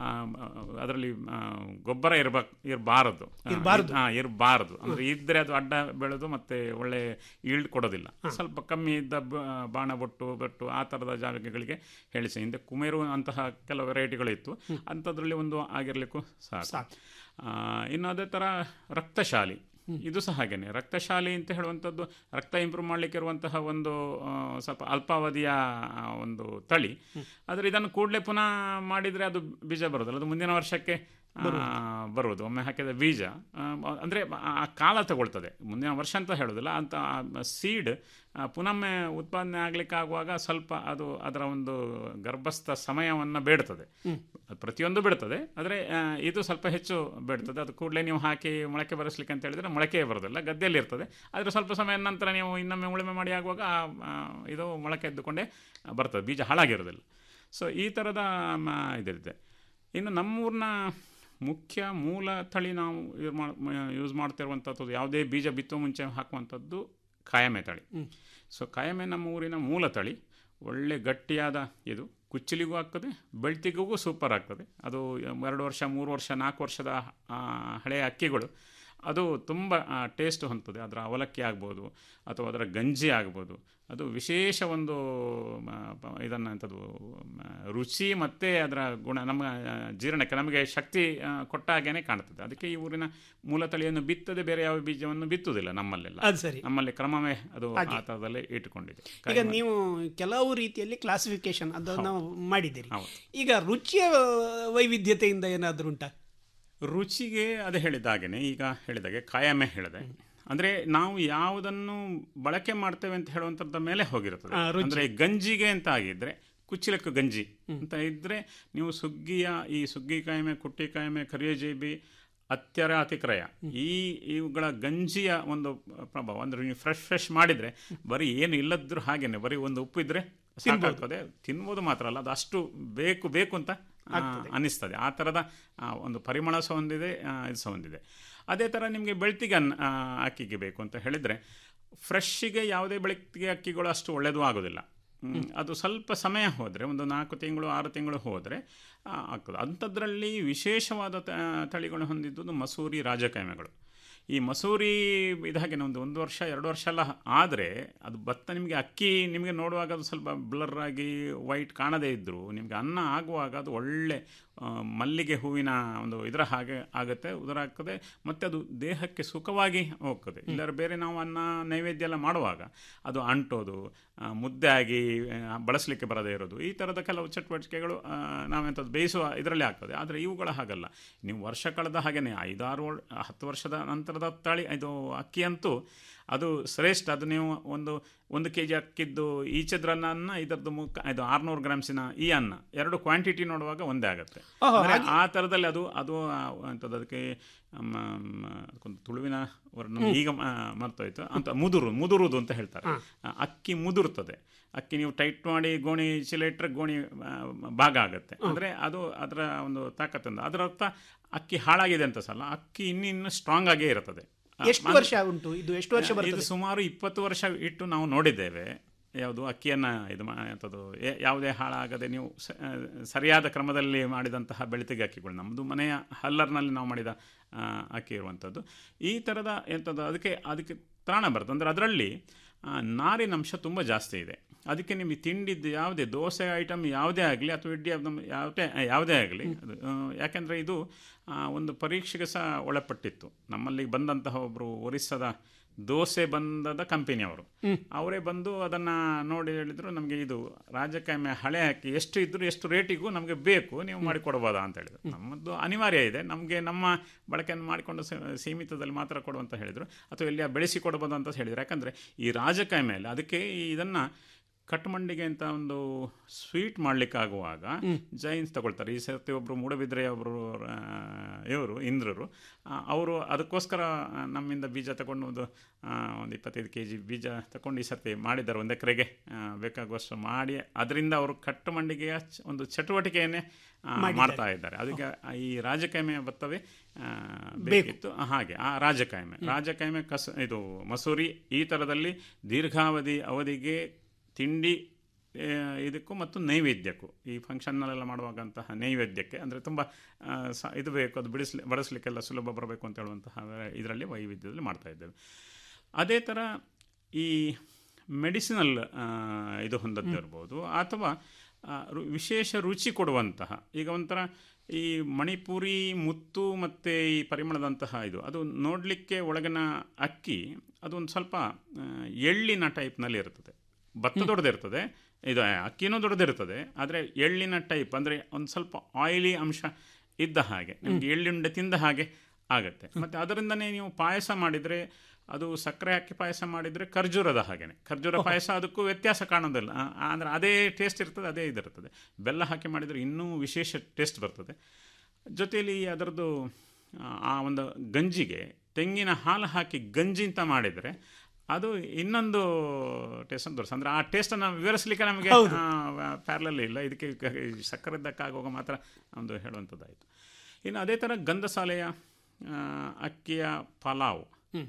ಅದರಲ್ಲಿ ಗೊಬ್ಬರ ಇರಬೇಕು ಇರಬಾರದು ಇರ್ಬಾರ್ದು. ಹಾಂ ಇರಬಾರದು ಅಂದರೆ ಇದ್ದರೆ ಅದು ಅಡ್ಡ ಬೆಳೆದು ಮತ್ತೆ ಒಳ್ಳೆ ಈಲ್ಡ್ ಕೊಡೋದಿಲ್ಲ ಸ್ವಲ್ಪ ಕಮ್ಮಿ ಇದ್ದ ಬ- ಬಾಣ ಬೊಟ್ಟು ಬಟ್ಟು ಆ ಥರದ ಜಾಗಗಳಿಗೆ ಹೇಳಿಸಿ ಹಿಂದೆ ಕುಮೇರು ಅಂತಹ ಕೆಲವು ವೆರೈಟಿಗಳು ಇತ್ತು ಅಂಥದ್ರಲ್ಲಿ ಒಂದು ಆಗಿರಲಿಕ್ಕೂ ಸಾಕು ಆ, ಇನ್ನು ಅದೇ ಥರ ರಕ್ತಶಾಲಿ ಇದು ಸಹ ಹಾಗೇನೆ ರಕ್ತಶಾಲಿ ಅಂತ ಹೇಳುವಂಥದ್ದು ರಕ್ತ ಇಂಪ್ರೂವ್ ಮಾಡಲಿಕ್ಕೆ ಇರುವಂತಹ ಒಂದು ಆ, ಸ್ವಲ್ಪ ಅಲ್ಪಾವಧಿಯ ಆ, ಒಂದು ತಳಿ ಆದರೆ ಇದನ್ನು ಕೂಡಲೇ ಪುನಃ ಮಾಡಿದರೆ ಅದು ಬೀಜ ಬರೋದಲ್ಲ ಅದು ಮುಂದಿನ ವರ್ಷಕ್ಕೆ ಆ, ಬರುವುದು ಒಮ್ಮೆ ಹಾಕಿದ ಬೀಜ ಆ, ಅಂದರೆ ಆ ಕಾಲ ತಗೊಳ್ತದೆ ಮುಂದಿನ ವರ್ಷ ಅಂತ ಹೇಳೋದಿಲ್ಲ ಅಂತ ಸೀಡ್ ಪುನೊಮ್ಮೆ ಉತ್ಪಾದನೆ ಆಗಲಿಕ್ಕೆ ಆಗುವಾಗ ಸ್ವಲ್ಪ ಅದು ಅದರ ಒಂದು ಗರ್ಭಸ್ಥ ಸಮಯವನ್ನು ಬೇಡ್ತದೆ ಅದು ಪ್ರತಿಯೊಂದು ಬಿಡ್ತದೆ ಆದರೆ ಆ, ಇದು ಸ್ವಲ್ಪ ಹೆಚ್ಚು ಬೇಡ್ತದೆ ಅದು ಕೂಡಲೇ ನೀವು ಹಾಕಿ ಮೊಳಕೆ ಬರೆಸ್ಲಿಕ್ಕೆ ಅಂತ ಹೇಳಿದರೆ ಮೊಳಕೆ ಬರೋದಿಲ್ಲ ಗದ್ದೆಯಲ್ಲಿ ಇರ್ತದೆ ಆದರೆ ಸ್ವಲ್ಪ ಸಮಯ ನಂತರ ನೀವು ಇನ್ನೊಮ್ಮೆ ಉಳುಮೆ ಮಾಡಿ ಆಗುವಾಗ ಆ, ಆ, ಇದು ಮೊಳಕೆ ಎದ್ದುಕೊಂಡೇ ಬರ್ತದೆ ಬೀಜ ಹಾಳಾಗಿರೋದಿಲ್ಲ ಸೊ ಈ ಥರದ ಮ, ಇದಿರುತ್ತೆ ಇನ್ನು ನಮ್ಮೂರಿನ ಮುಖ್ಯ ಮೂಲ ತಳಿ ನಾವು ಯೂಸ್ ಮಾಡಿ ಯೂಸ್ ಮಾಡ್ತಿರುವಂಥದ್ದು ಯಾವುದೇ ಬೀಜ ಬಿತ್ತುವ ಮುಂಚೆ ಹಾಕುವಂಥದ್ದು ಕಾಯಮೆ ತಳಿ ಸೊ ಕಾಯಮೆ ನಮ್ಮ ಊರಿನ ಮೂಲ ತಳಿ ಒಳ್ಳೆ ಗಟ್ಟಿಯಾದ ಇದು ಕುಚ್ಚಲಿಗೂ ಆಗ್ತದೆ ಬೆಳ್ತಿಗೂ ಸೂಪರ್ ಆಗ್ತದೆ ಅದು ಎರಡು ವರ್ಷ ಮೂರು ವರ್ಷ ನಾಲ್ಕು ವರ್ಷದ ಆ, ಹಳೆಯ ಅಕ್ಕಿಗಳು ಅದು ತುಂಬ ಟೇಸ್ಟ್ ಹೊಂದ್ತದೆ ಅದರ ಅವಲಕ್ಕಿ ಆಗ್ಬೋದು ಅಥವಾ ಅದರ ಗಂಜಿ ಆಗ್ಬೋದು ಅದು ವಿಶೇಷ ಒಂದು ಇದನ್ನು ಎಂಥದ್ದು ಮ, ರುಚಿ ಮತ್ತು ಅದರ ಗುಣ ನಮ್ಮ ಆ, ಜೀರ್ಣಕ್ಕೆ ನಮಗೆ ಶಕ್ತಿ ಆ, ಕೊಟ್ಟ ಹಾಗೇನೆ ಕಾಣ್ತದೆ ಅದಕ್ಕೆ ಈ ಊರಿನ ಮೂಲ ತಳಿಯನ್ನು ಬಿತ್ತದೆ ಬೇರೆ ಯಾವ ಬೀಜವನ್ನು ಬಿತ್ತುವುದಿಲ್ಲ ನಮ್ಮಲ್ಲೆಲ್ಲ ಅದು ಸರಿ. ನಮ್ಮಲ್ಲಿ ಕ್ರಮವೇ ಅದು ಹಾಗೆ. ಆ ಥರದಲ್ಲೇ ಇಟ್ಟುಕೊಂಡಿದೆ ಈಗ ನೀವು ಕೆಲವು ರೀತಿಯಲ್ಲಿ ಕ್ಲಾಸಿಫಿಕೇಶನ್ ಅದನ್ನು ಮಾಡಿದ್ದೀರಿ ಹೌದು. ಈಗ ರುಚಿಯ ವೈವಿಧ್ಯತೆಯಿಂದ ಏನಾದರೂ ಉಂಟಾ ರುಚಿಗೆ ಅದು ಹೇಳಿದ ಹಾಗೇನೆ ಈಗ ಹೇಳಿದಾಗೆ ಕಾಯಮೆ ಹೇಳಿದೆ ಅಂದ್ರೆ ನಾವು ಯಾವುದನ್ನು ಬಳಕೆ ಮಾಡ್ತೇವೆ ಅಂತ ಹೇಳುವಂಥದ್ರ ಮೇಲೆ ಹೋಗಿರುತ್ತದೆ ಆ, ರುಚಿ. ಅಂದ್ರೆ ಗಂಜಿಗೆ ಅಂತ ಆಗಿದ್ರೆ ಕುಚ್ಚಲಕ್ಕು ಗಂಜಿ ಅಂತ ಇದ್ರೆ ನೀವು ಸುಗ್ಗಿಯ ಈ ಸುಗ್ಗಿ ಕಾಯಮೆ ಕುಟ್ಟಿ ಕಾಯಮೆ ಕರಿಯಜೇಬಿ ಅತ್ಯರ ಅತಿಕ್ರಯ ಈ ಇವುಗಳ ಗಂಜಿಯ ಒಂದು ಪ್ರಭಾವ ಅಂದ್ರೆ ನೀವು ಫ್ರೆಶ್ ಫ್ರೆಶ್ ಮಾಡಿದ್ರೆ ಬರೀ ಏನು ಇಲ್ಲದ್ರು ಹಾಗೇನೆ ಬರೀ ಒಂದು ಉಪ್ಪು ಇದ್ರೆ ಸಾಕಾಗ್ತದೆ ತಿನ್ಬೋದು ಮಾತ್ರ ಅಲ್ಲ ಅದು ಅಷ್ಟು ಬೇಕು ಬೇಕು ಅಂತ ಆ, ಅನ್ನಿಸ್ತದೆ ಆ ಥರದ ಆ, ಒಂದು ಪರಿಮಳ ಸಹ ಹೊಂದಿದೆ ಆ, ಇದು ಸಹ ಹೊಂದಿದೆ ಅದೇ ಥರ ನಿಮಗೆ ಬೆಳ್ತಿಗೆ ಅನ್ನ ಆ, ಅಕ್ಕಿಗೆ ಬೇಕು ಅಂತ ಹೇಳಿದರೆ ಫ್ರೆಶ್ಶಿಗೆ ಯಾವುದೇ ಬೆಳತಿಗೆ ಅಕ್ಕಿಗಳು ಅಷ್ಟು ಒಳ್ಳೆಯದು ಆಗೋದಿಲ್ಲ ಹ್ಮ್, ಅದು ಸ್ವಲ್ಪ ಸಮಯ ಹೋದರೆ ಒಂದು ನಾಲ್ಕು ತಿಂಗಳು ಆರು ತಿಂಗಳು ಹೋದರೆ ಆಗ್ತದೆ ಅಂಥದ್ರಲ್ಲಿ ವಿಶೇಷವಾದ ತ- ತಳಿಗಳು ಹೊಂದಿದ್ದು ಮಸೂರಿ ರಾಜಕಾಯಮೆಗಳು ಈ ಮಸೂರಿ ಇದಾಗೆ ಒಂದು ಒಂದು ವರ್ಷ ಎರಡು ವರ್ಷ ಎಲ್ಲ ಆದರೆ ಅದು ಭತ್ತ ನಿಮಗೆ ಅಕ್ಕಿ ನಿಮಗೆ ನೋಡುವಾಗ ಅದು ಸ್ವಲ್ಪ ಬ್ಲರ್ ಆಗಿ ವೈಟ್ ಕಾಣದೇ ಇದ್ದರೂ ನಿಮಗೆ ಅನ್ನ ಆಗುವಾಗ ಅದು ಒಳ್ಳೆ ಆ, ಮಲ್ಲಿಗೆ ಹೂವಿನ ಒಂದು ಇದರ ಹಾಗೆ ಆಗುತ್ತೆ ಉದರ ಆಗ್ತದೆ ಮತ್ತು ಅದು ದೇಹಕ್ಕೆ ಸುಖವಾಗಿ ಹೋಗ್ತದೆ ಇಲ್ಲರ ಬೇರೆ ನಾವು ಅನ್ನ ನೈವೇದ್ಯ ಎಲ್ಲ ಮಾಡುವಾಗ ಅದು ಅಂಟೋದು ಆ, ಮುದ್ದೆ ಆಗಿ ಆ, ಬಳಸಲಿಕ್ಕೆ ಬರದೇ ಇರೋದು ಈ ಥರದ ಕೆಲವು ಚಟುವಟಿಕೆಗಳು ಆ, ನಾವೆಂಥದ್ದು ಬೇಯಿಸುವ ಇದರಲ್ಲಿ ಆಗ್ತದೆ ಆದರೆ ಇವುಗಳ ಹಾಗಲ್ಲ ನೀವು ವರ್ಷ ಕಳೆದ ಹಾಗೆಯೇ ಐದಾರು ವರ್- ಹತ್ತು ವರ್ಷದ ನಂತರದ ತಳಿ ಇದು ಅಕ್ಕಿಯಂತೂ ಅದು ಶ್ರೇಷ್ಠ ಅದು ನೀವು ಒಂದು ಒಂದು ಕೆ ಜಿ ಅಕ್ಕಿದ್ದು ಈಚದ್ರನ್ನ ಅನ್ನ ಇದರದ್ದು ಮುಖ ಇದು ಆರುನೂರು ಗ್ರಾಮ್ಸಿನ ಈ ಅನ್ನ ಎರಡು ಕ್ವಾಂಟಿಟಿ ನೋಡುವಾಗ ಒಂದೇ ಆಗುತ್ತೆ ಓಹೋ, ಅಂದ್ರೆ ಹಾಗೆ- ಆ ಥರದಲ್ಲಿ ಅದು ಅದು ಆ, ಎಂಥದ್ದು ಅದಕ್ಕೆ ಮ್, ಮ್, ಅದಕ್ಕೊಂದು ತುಳುವಿನ ವರ್ಣ ಹ್ಮ್. ಈಗ ಮ- ಮರ್ತೋಯ್ತು ಅಂತ ಮುದುರು ಮುದುರುದು ಅಂತ ಹೇಳ್ತಾರೆ ಆ, ಅಕ್ಕಿ ಮುದುರ್ತದೆ ಅಕ್ಕಿ ನೀವು ಟೈಟ್ ಮಾಡಿ ಗೋಣಿ ಚೀಲ ಇಟ್ಟರೆ ಗೋಣಿ ಆ, ಭಾಗ ಆಗುತ್ತೆ ಅಂದರೆ ಅದು ಅದರ ಒಂದು ತಾಕತ್ತಿಂದ ಅದರ ಅರ್ಥ ಅಕ್ಕಿ ಹಾಳಾಗಿದೆ ಅಂತ ಸಲ ಅಕ್ಕಿ ಇನ್ನಿನ್ನು ಸ್ಟ್ರಾಂಗ್ ಆಗೇ ಇರ್ತದೆ ಆ, ಎಷ್ಟು ಅಂದ್ರೆ- ವರ್ಷ ಉಂಟು ಇದು ಎಷ್ಟು ವರ್ಷ ಇದು ಬರ್ತದೆ ಸುಮಾರು ಇಪ್ಪತ್ತು ವರ್ಷ ಇಟ್ಟು ನಾವು ನೋಡಿದ್ದೇವೆ ಯಾವುದು ಅಕ್ಕಿಯನ್ನು ಇದು ಮಾ ಎಂಥದ್ದು ಯಾ- ಯಾವುದೇ ಹಾಳಾಗದೆ ನೀವು ಸ- ಆ, ಸರಿಯಾದ ಕ್ರಮದಲ್ಲಿ ಮಾಡಿದಂತಹ ಬೆಳತಿಗೆ ಅಕ್ಕಿಗಳು ನಮ್ಮದು ಮನೆಯ ಹಲ್ಲರ್ನಲ್ಲಿ ನಾವು ಮಾಡಿದ ಆ, ಅಕ್ಕಿ ಇರುವಂಥದ್ದು ಈ ಥರದ ಎಂಥದ್ದು ಅದಕ್ಕೆ ಅದಕ್ಕೆ ತ್ರಾಣ ಬರುತ್ತೆ ಅಂದರೆ ಅದರಲ್ಲಿ ನಾರಿನ ಅಂಶ ತುಂಬ ಜಾಸ್ತಿ ಇದೆ ಅದಕ್ಕೆ ನಿಮಗೆ ತಿಂಡಿದ್ದು ಯಾವುದೇ ದೋಸೆ ಐಟಮ್ ಯಾವುದೇ ಆಗಲಿ ಅಥವಾ ಇಡ್ಲಿ ಐಟಮ್ ಯಾವುದೇ ಯಾವುದೇ ಆಗಲಿ ಅದು ಆ, ಯಾಕೆಂದರೆ ಇದು ಆ, ಒಂದು ಪರೀಕ್ಷೆಗೆ ಸಹ ಒಳಪಟ್ಟಿತ್ತು ನಮ್ಮಲ್ಲಿ ಬಂದಂತಹ ಒಬ್ಬರು ಒರಿಸ್ಸಾದ ದೋಸೆ ಬಂದದ ಕಂಪನಿಯವರು ಅವರೇ ಬಂದು ಅದನ್ನು ನೋಡಿ ಹೇಳಿದರು ನಮಗೆ ಇದು ರಾಜಕಾಯಮೆ ಹಳೆ ಹಾಕಿ ಎಷ್ಟು ಇದ್ದರೂ ಎಷ್ಟು ರೇಟಿಗೂ ನಮಗೆ ಬೇಕು ನೀವು ಮಾಡಿಕೊಡ್ಬೋದಾ ಅಂತ ಹೇಳಿದರು ನಮ್ಮದು ಅನಿವಾರ್ಯ ಇದೆ ನಮಗೆ ನಮ್ಮ ಬಳಕೆಯನ್ನು ಮಾಡಿಕೊಂಡು ಸ- ಸೀಮಿತದಲ್ಲಿ ಮಾತ್ರ ಕೊಡು ಅಂತ ಹೇಳಿದರು ಅಥವಾ ಎಲ್ಲಿಯ ಬೆಳೆಸಿ ಕೊಡ್ಬೋದು ಅಂತ ಹೇಳಿದರು ಯಾಕಂದರೆ ಈ ರಾಜಕಾಯಿ ಮೇಲೆ ಅದಕ್ಕೆ ಇದನ್ನು ಕಟ್ಮಂಡಿಗೆ ಅಂತ ಒಂದು ಸ್ವೀಟ್ ಮಾಡಲಿಕ್ಕೆ ಆಗುವಾಗ ಜೈನ್ಸ್ ತಗೊಳ್ತಾರೆ ಈ ಸರ್ತಿ ಒಬ್ಬರು ಮೂಡಬಿದ್ರೆ ಒಬ್ಬರು ಇವರು ಇಂದ್ರರು ಅವರು ಅದಕ್ಕೋಸ್ಕರ ಆ, ನಮ್ಮಿಂದ ಬೀಜ ತಗೊಂಡು ಒಂದು ಆ, ಒಂದು ಇಪ್ಪತ್ತೈದು ಕೆ ಜಿ ಬೀಜ ತಗೊಂಡು ಈ ಸರ್ತಿ ಮಾಡಿದ್ದಾರೆ ಒಂದು ಎಕರೆಗೆ ಬೇಕಾಗುವಷ್ಟು ಮಾಡಿ ಅದರಿಂದ ಅವರು ಕಟ್ಟುಮಂಡಿಗೆಯ ಚ- ಒಂದು ಚಟುವಟಿಕೆಯನ್ನೇ ಆ, ಮಾಡಿದ್ದಾರೆ. ಮಾಡ್ತಾ ಇದ್ದಾರೆ ಅದಕ್ಕೆ ಈ ರಾಜಕಾಯಮೆ ಭತ್ತವೇ ಆ, ಬೇಕಿತ್ತು ಆ, ಹಾಗೆ ಆ ರಾಜಕಾಯಮೆ ರಾಜಕಾಯಮೆ ಕಸ ಇದು ಮಸೂರಿ ಈ ಥರದಲ್ಲಿ ದೀರ್ಘಾವಧಿ ಅವಧಿಗೆ ತಿಂಡಿ ಆ, ಇದಕ್ಕೂ ಮತ್ತು ನೈವೇದ್ಯಕ್ಕೂ ಈ ಫಂಕ್ಷನ್ನಲ್ಲೆಲ್ಲ ಮಾಡುವಾಗಂತಹ ನೈವೇದ್ಯಕ್ಕೆ ಅಂದರೆ ತುಂಬ ಆ, ಸ ಇದು ಬೇಕು ಅದು ಬಿಡಿಸ್ಲಿ ಬಡಿಸ್ಲಿಕ್ಕೆಲ್ಲ ಸುಲಭ ಬರಬೇಕು ಅಂತ ಹೇಳುವಂತಹ ಇದರಲ್ಲಿ ವೈವಿಧ್ಯದಲ್ಲಿ ಮಾಡ್ತಾ ಇದ್ದೇವೆ ಅದೇ ಥರ ಈ ಮೆಡಿಸಿನಲ್ ಇದು ಹೊಂದದ್ದಿರ್ಬೋದು ಅಥವಾ ಆ, ರು- ವಿಶೇಷ ರುಚಿ ಕೊಡುವಂತಹ ಈಗ ಒಂಥರ ಈ ಮಣಿಪುರಿ ಮುತ್ತು ಮತ್ತು ಈ ಪರಿಮಳದಂತಹ ಇದು ಅದು ನೋಡಲಿಕ್ಕೆ ಒಳಗಿನ ಅಕ್ಕಿ ಅದೊಂದು ಸ್ವಲ್ಪ ಆ, ಎಳ್ಳಿನ ಟೈಪ್ನಲ್ಲಿ ಇರ್ತದೆ ಭತ್ತ ದೊಡ್ಡದಿರ್ತದೆ ಇದು ಅಕ್ಕಿನೂ ದೊಡ್ಡದಿರ್ತದೆ ಆದರೆ ಎಳ್ಳಿನ ಟೈಪ್ ಅಂದರೆ ಒಂದು ಸ್ವಲ್ಪ ಆಯಿಲಿ ಅಂಶ ಇದ್ದ ಹಾಗೆ ನಿಮಗೆ ಎಳ್ಳುಂಡೆ ತಿಂದ ಹಾಗೆ ಆಗುತ್ತೆ ಮತ್ತು ಅದರಿಂದನೇ ನೀವು ಪಾಯಸ ಮಾಡಿದರೆ ಅದು ಸಕ್ಕರೆ ಹಾಕಿ ಪಾಯಸ ಮಾಡಿದರೆ ಖರ್ಜೂರದ ಹಾಗೆಯೇ ಖರ್ಜೂರ ಪಾಯಸ ಅದಕ್ಕೂ ವ್ಯತ್ಯಾಸ ಕಾಣೋದಿಲ್ಲ ಆ, ಆ, ಅಂದರೆ ಅದೇ ಟೇಸ್ಟ್ ಇರ್ತದೆ ಅದೇ ಇದಿರ್ತದೆ ಬೆಲ್ಲ ಹಾಕಿ ಮಾಡಿದರೆ ಇನ್ನೂ ವಿಶೇಷ ಟೇಸ್ಟ್ ಬರ್ತದೆ ಜೊತೆಯಲ್ಲಿ ಅದರದ್ದು ಆ, ಆ ಒಂದು ಗಂಜಿಗೆ ತೆಂಗಿನ ಹಾಲು ಹಾಕಿ ಗಂಜಿ ಅಂತ ಮಾಡಿದರೆ ಅದು ಇನ್ನೊಂದು ಟೇಸ್ಟ್ ಅಂತ ತೋರಿಸ್ ಅಂದರೆ ಆ ಟೇಸ್ಟನ್ನು ವಿವರಿಸಲಿಕ್ಕೆ ನಮಗೆ ಹೌದು. ಪ್ಯಾರಲಲ್ಲಿ ಇಲ್ಲ ಇದಕ್ಕೆ ಕ- ಈ ಸಕ್ಕರೆದ್ದಕ್ಕಾಗುವಾಗ ಮಾತ್ರ ಒಂದು ಹೇಳುವಂಥದ್ದಾಯಿತು ಇನ್ನು ಅದೇ ಥರ ಗಂಧಸಾಲೆಯ ಆ, ಅಕ್ಕಿಯ ಪಲಾವ್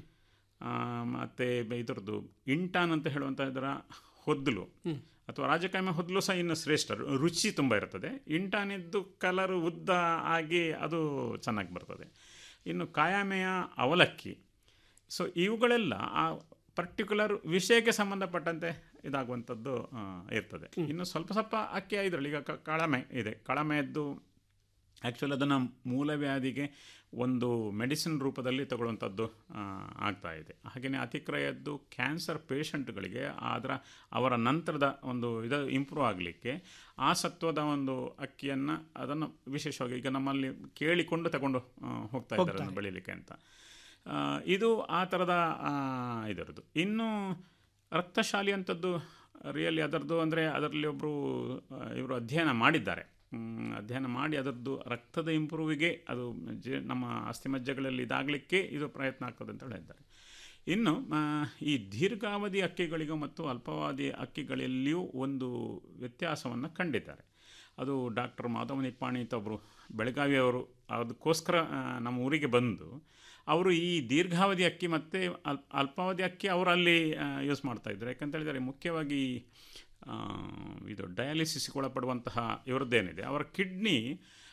ಆ, ಮತ್ತೆ ಇದರದ್ದು ಇಂಟಾನ್ ಅಂತ ಹೇಳುವಂಥ ಇದರ ಹೊದ್ದಲು ಅಥವಾ ರಾಜಕಾಯಮ ಹೊದ್ದಲು ಸಹ ಇನ್ನು ಶ್ರೇಷ್ಠ ರು- ರುಚಿ ತುಂಬ ಇರ್ತದೆ ಇಂಟಾನಿದ್ದು ಕಲರು ಉದ್ದ ಆಗಿ ಅದು ಚೆನ್ನಾಗಿ ಬರ್ತದೆ ಇನ್ನು ಕಾಯಾಮೆಯ ಅವಲಕ್ಕಿ ಸೊ ಇವುಗಳೆಲ್ಲ ಆ ಪರ್ಟಿಕ್ಯುಲರ್ ವಿಷಯಕ್ಕೆ ಸಂಬಂಧಪಟ್ಟಂತೆ ಇದಾಗುವಂಥದ್ದು ಆ, ಇರ್ತದೆ ಇನ್ನು ಸ್ವಲ್ಪ ಸ್ವಲ್ಪ ಅಕ್ಕಿ ಇದರಲ್ಲಿ ಈಗ ಕ- ಕಳಮೆ ಇದೆ ಕಳಮೆಯದ್ದು ಆ್ಯಕ್ಚುಲಿ ಅದನ್ನು ಮೂಲವ್ಯಾಧಿಗೆ ಒಂದು ಮೆಡಿಸಿನ್ ರೂಪದಲ್ಲಿ ತಗೊಳ್ಳುವಂಥದ್ದು ಆ, ಆಗ್ತಾ ಇದೆ ಹಾಗೆಯೇ ಅತಿಕ್ರಯದ್ದು ಕ್ಯಾನ್ಸರ್ ಪೇಷಂಟ್ಗಳಿಗೆ ಅದರ ಅವರ ನಂತರದ ಒಂದು ಇದು ಇಂಪ್ರೂವ್ ಆಗಲಿಕ್ಕೆ ಆ ಸತ್ವದ ಒಂದು ಅಕ್ಕಿಯನ್ನು ಅದನ್ನು ವಿಶೇಷವಾಗಿ ಈಗ ನಮ್ಮಲ್ಲಿ ಕೇಳಿಕೊಂಡು ತಗೊಂಡು ಆ, ಹೋಗ್ತಾ ಇದ್ದಾರೆ ಅದನ್ನು ಹೋಗ್ತಾರೆ. ಬೆಳೀಲಿಕ್ಕೆ ಅಂತ ಆ, ಇದು ಆ ಥರದ ಆ, ಇದರದ್ದು ಇನ್ನು ರಕ್ತಶಾಲಿ ಅಂಥದ್ದು ರಿಯಲಿ ಅದರದ್ದು ಅಂದರೆ ಅದರಲ್ಲಿ ಒಬ್ಬರು ಇವರು ಅಧ್ಯಯನ ಮಾಡಿದ್ದಾರೆ ಮ್, ಅಧ್ಯಯನ ಮಾಡಿ ಅದರದ್ದು ರಕ್ತದ ಇಂಪ್ರೂವಿಗೆ ಅದು ಜೆ ನಮ್ಮ ಅಸ್ಥಿಮಜ್ಜೆಗಳಲ್ಲಿ ಇದಾಗಲಿಕ್ಕೆ ಇದು ಪ್ರಯತ್ನ ಆಗ್ತದೆ ಅಂತ ಹೇಳಿದ್ದಾರೆ ಇನ್ನು ಆ, ಈ ದೀರ್ಘಾವಧಿ ಅಕ್ಕಿಗಳಿಗೂ ಮತ್ತು ಅಲ್ಪಾವಧಿ ಅಕ್ಕಿಗಳಲ್ಲಿಯೂ ಒಂದು ವ್ಯತ್ಯಾಸವನ್ನು ಕಂಡಿದ್ದಾರೆ ಅದು ಡಾಕ್ಟರ್ ಮಾಧವ ನಿಪ್ಪಾಣಿ ಅಂತ ಒಬ್ಬರು ಬೆಳಗಾವಿಯವರು ಅದಕ್ಕೋಸ್ಕರ ಆ, ನಮ್ಮ ಊರಿಗೆ ಬಂದು ಅವರು ಈ ದೀರ್ಘಾವಧಿ ಅಕ್ಕಿ ಮತ್ತು ಅಲ್ಪ ಅಲ್ಪಾವಧಿ ಅಕ್ಕಿ ಅವರು ಅಲ್ಲಿ ಯೂಸ್ ಮಾಡ್ತಾ ಇದ್ದಾರೆ ಯಾಕಂತ ಹೇಳಿದರೆ ಮುಖ್ಯವಾಗಿ ಆ, ಇದು ಡಯಾಲಿಸಿಸ್ಗೆ ಒಳಪಡುವಂತಹ ಇವರದ್ದೇನಿದೆ ಅವರ ಕಿಡ್ನಿ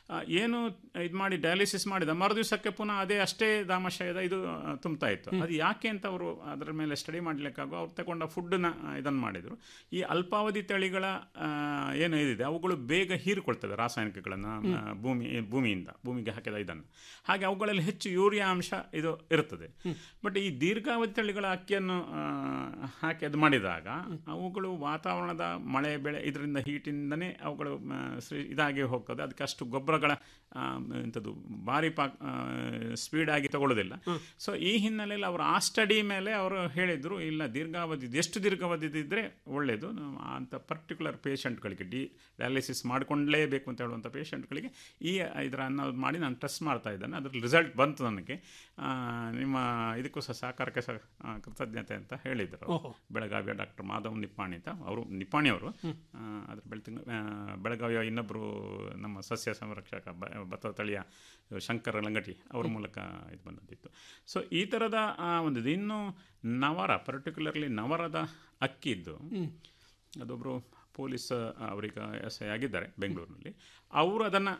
ಆ, ಏನು ಇದು ಮಾಡಿ ಡಯಾಲಿಸಿಸ್ ಮಾಡಿದ ಮರುದಿವಸಕ್ಕೆ ಪುನಃ ಅದೇ ಅಷ್ಟೇ ದಾಮಾಶಯದ ಇದು ಆ, ತುಂಬ್ತಾ ಇತ್ತು ಅದು ಯಾಕೆ ಅಂತ ಅವರು ಅದರ ಮೇಲೆ ಸ್ಟಡಿ ಮಾಡಲಿಕ್ಕಾಗೋ ಅವ್ರು ತಗೊಂಡ ಫುಡ್ನ ಇದನ್ನು ಮಾಡಿದರು ಈ ಅಲ್ಪಾವಧಿ ತಳಿಗಳ ಆ, ಏನು ಇದಿದೆ ಅವುಗಳು ಬೇಗ ಹೀರಿಕೊಳ್ತವೆ ರಾಸಾಯನಿಕಗಳನ್ನು ಆ, ಭೂಮಿ ಭೂಮಿಯಿಂದ ಭೂಮಿಗೆ ಹಾಕಿದ ಇದನ್ನು ಹಾಗೆ ಅವುಗಳಲ್ಲಿ ಹೆಚ್ಚು ಯೂರಿಯಾ ಅಂಶ ಇದು ಇರುತ್ತದೆ ಬಟ್ ಈ ದೀರ್ಘಾವಧಿ ತಳಿಗಳ ಅಕ್ಕಿಯನ್ನು ಆ, ಹಾಕಿ ಅದು ಮಾಡಿದಾಗ ಅವುಗಳು ವಾತಾವರಣದ ಮಳೆ ಬೆಳೆ ಇದರಿಂದ ಹೀಟಿಂದನೇ ಅವುಗಳು ಆ, ಶ್ರೀ- ಇದಾಗಿ ಹೋಗ್ತದೆ ಅದಕ್ಕೆ ಅಷ್ಟು ಗೊಬ್ಬರಗಳ ಆ, ಎಂಥದ್ದು ಭಾರಿ ಪಾ ಸ್ಪೀಡಾಗಿ ತಗೊಳ್ಳೋದಿಲ್ಲ ಸೊ ಈ ಹಿನ್ನೆಲೆಯಲ್ಲಿ ಅವರು ಆ ಸ್ಟಡಿ ಮೇಲೆ ಅವರು ಹೇಳಿದರು ಇಲ್ಲ ದೀರ್ಘಾವಧಿ ಎಷ್ಟು ದೀರ್ಘಾವಧಿ ಇದ್ದರೆ ಒಳ್ಳೆಯದು ನಾವು ಅಂಥ ಪರ್ಟಿಕ್ಯುಲರ್ ಪೇಷಂಟ್ಗಳಿಗೆ ಡಿ ಡಯಾಲಿಸಿಸ್ ಮಾಡಿಕೊಂಡಲೇಬೇಕು ಅಂತ ಹೇಳುವಂಥ ಪೇಷಂಟ್ಗಳಿಗೆ ಈ ಇದರ ಅನ್ನೋದು ಮಾಡಿ ನಾನು ಟೆಸ್ಟ್ ಮಾಡ್ತಾ ಇದ್ದೇನೆ ಅದ್ರ ರಿಸಲ್ಟ್ ಬಂತು ನನಗೆ ಆ, ನಿಮ್ಮ ಇದಕ್ಕೂ ಸಹ ಸಹಕಾರಕ್ಕೆ ಸಹ ಆ, ಕೃತಜ್ಞತೆ ಅಂತ ಹೇಳಿದರು ಓಹೋ. ಬೆಳಗಾವಿಯ ಡಾಕ್ಟರ್ ಮಾಧವ್ ನಿಪ್ಪಾಣಿ ಅಂತ ಅವರು ನಿಪ್ಪಾಣಿಯವರು ಆ, ಅದ್ರ ಬೆಳ್ತಿಂಗ ಆ, ಬೆಳಗಾವಿಯ ಇನ್ನೊಬ್ಬರು ನಮ್ಮ ಸಸ್ಯ ಸಂರಕ್ಷಕ ಬ- ಭತ್ತ ತಳಿಯ ಶಂಕರ ಲಂಗಟಿ ಅವ್ರ ಮೂಲಕ ಇದು ಬಂದದ್ದಿತ್ತು ಸೊ ಈ ಥರದ ಆ, ಒಂದು ಇದು. ಇನ್ನು ನವರ ಪರ್ಟಿಕ್ಯುಲರ್ಲಿ ನವರದ ಅಕ್ಕಿದ್ದು ಅದೊಬ್ಬರು ಪೊಲೀಸ್ ಅವರೀಗ ಎಸ್ ಐ ಆಗಿದ್ದಾರೆ ಬೆಂಗಳೂರಿನಲ್ಲಿ ಅವರು ಅದನ್ನು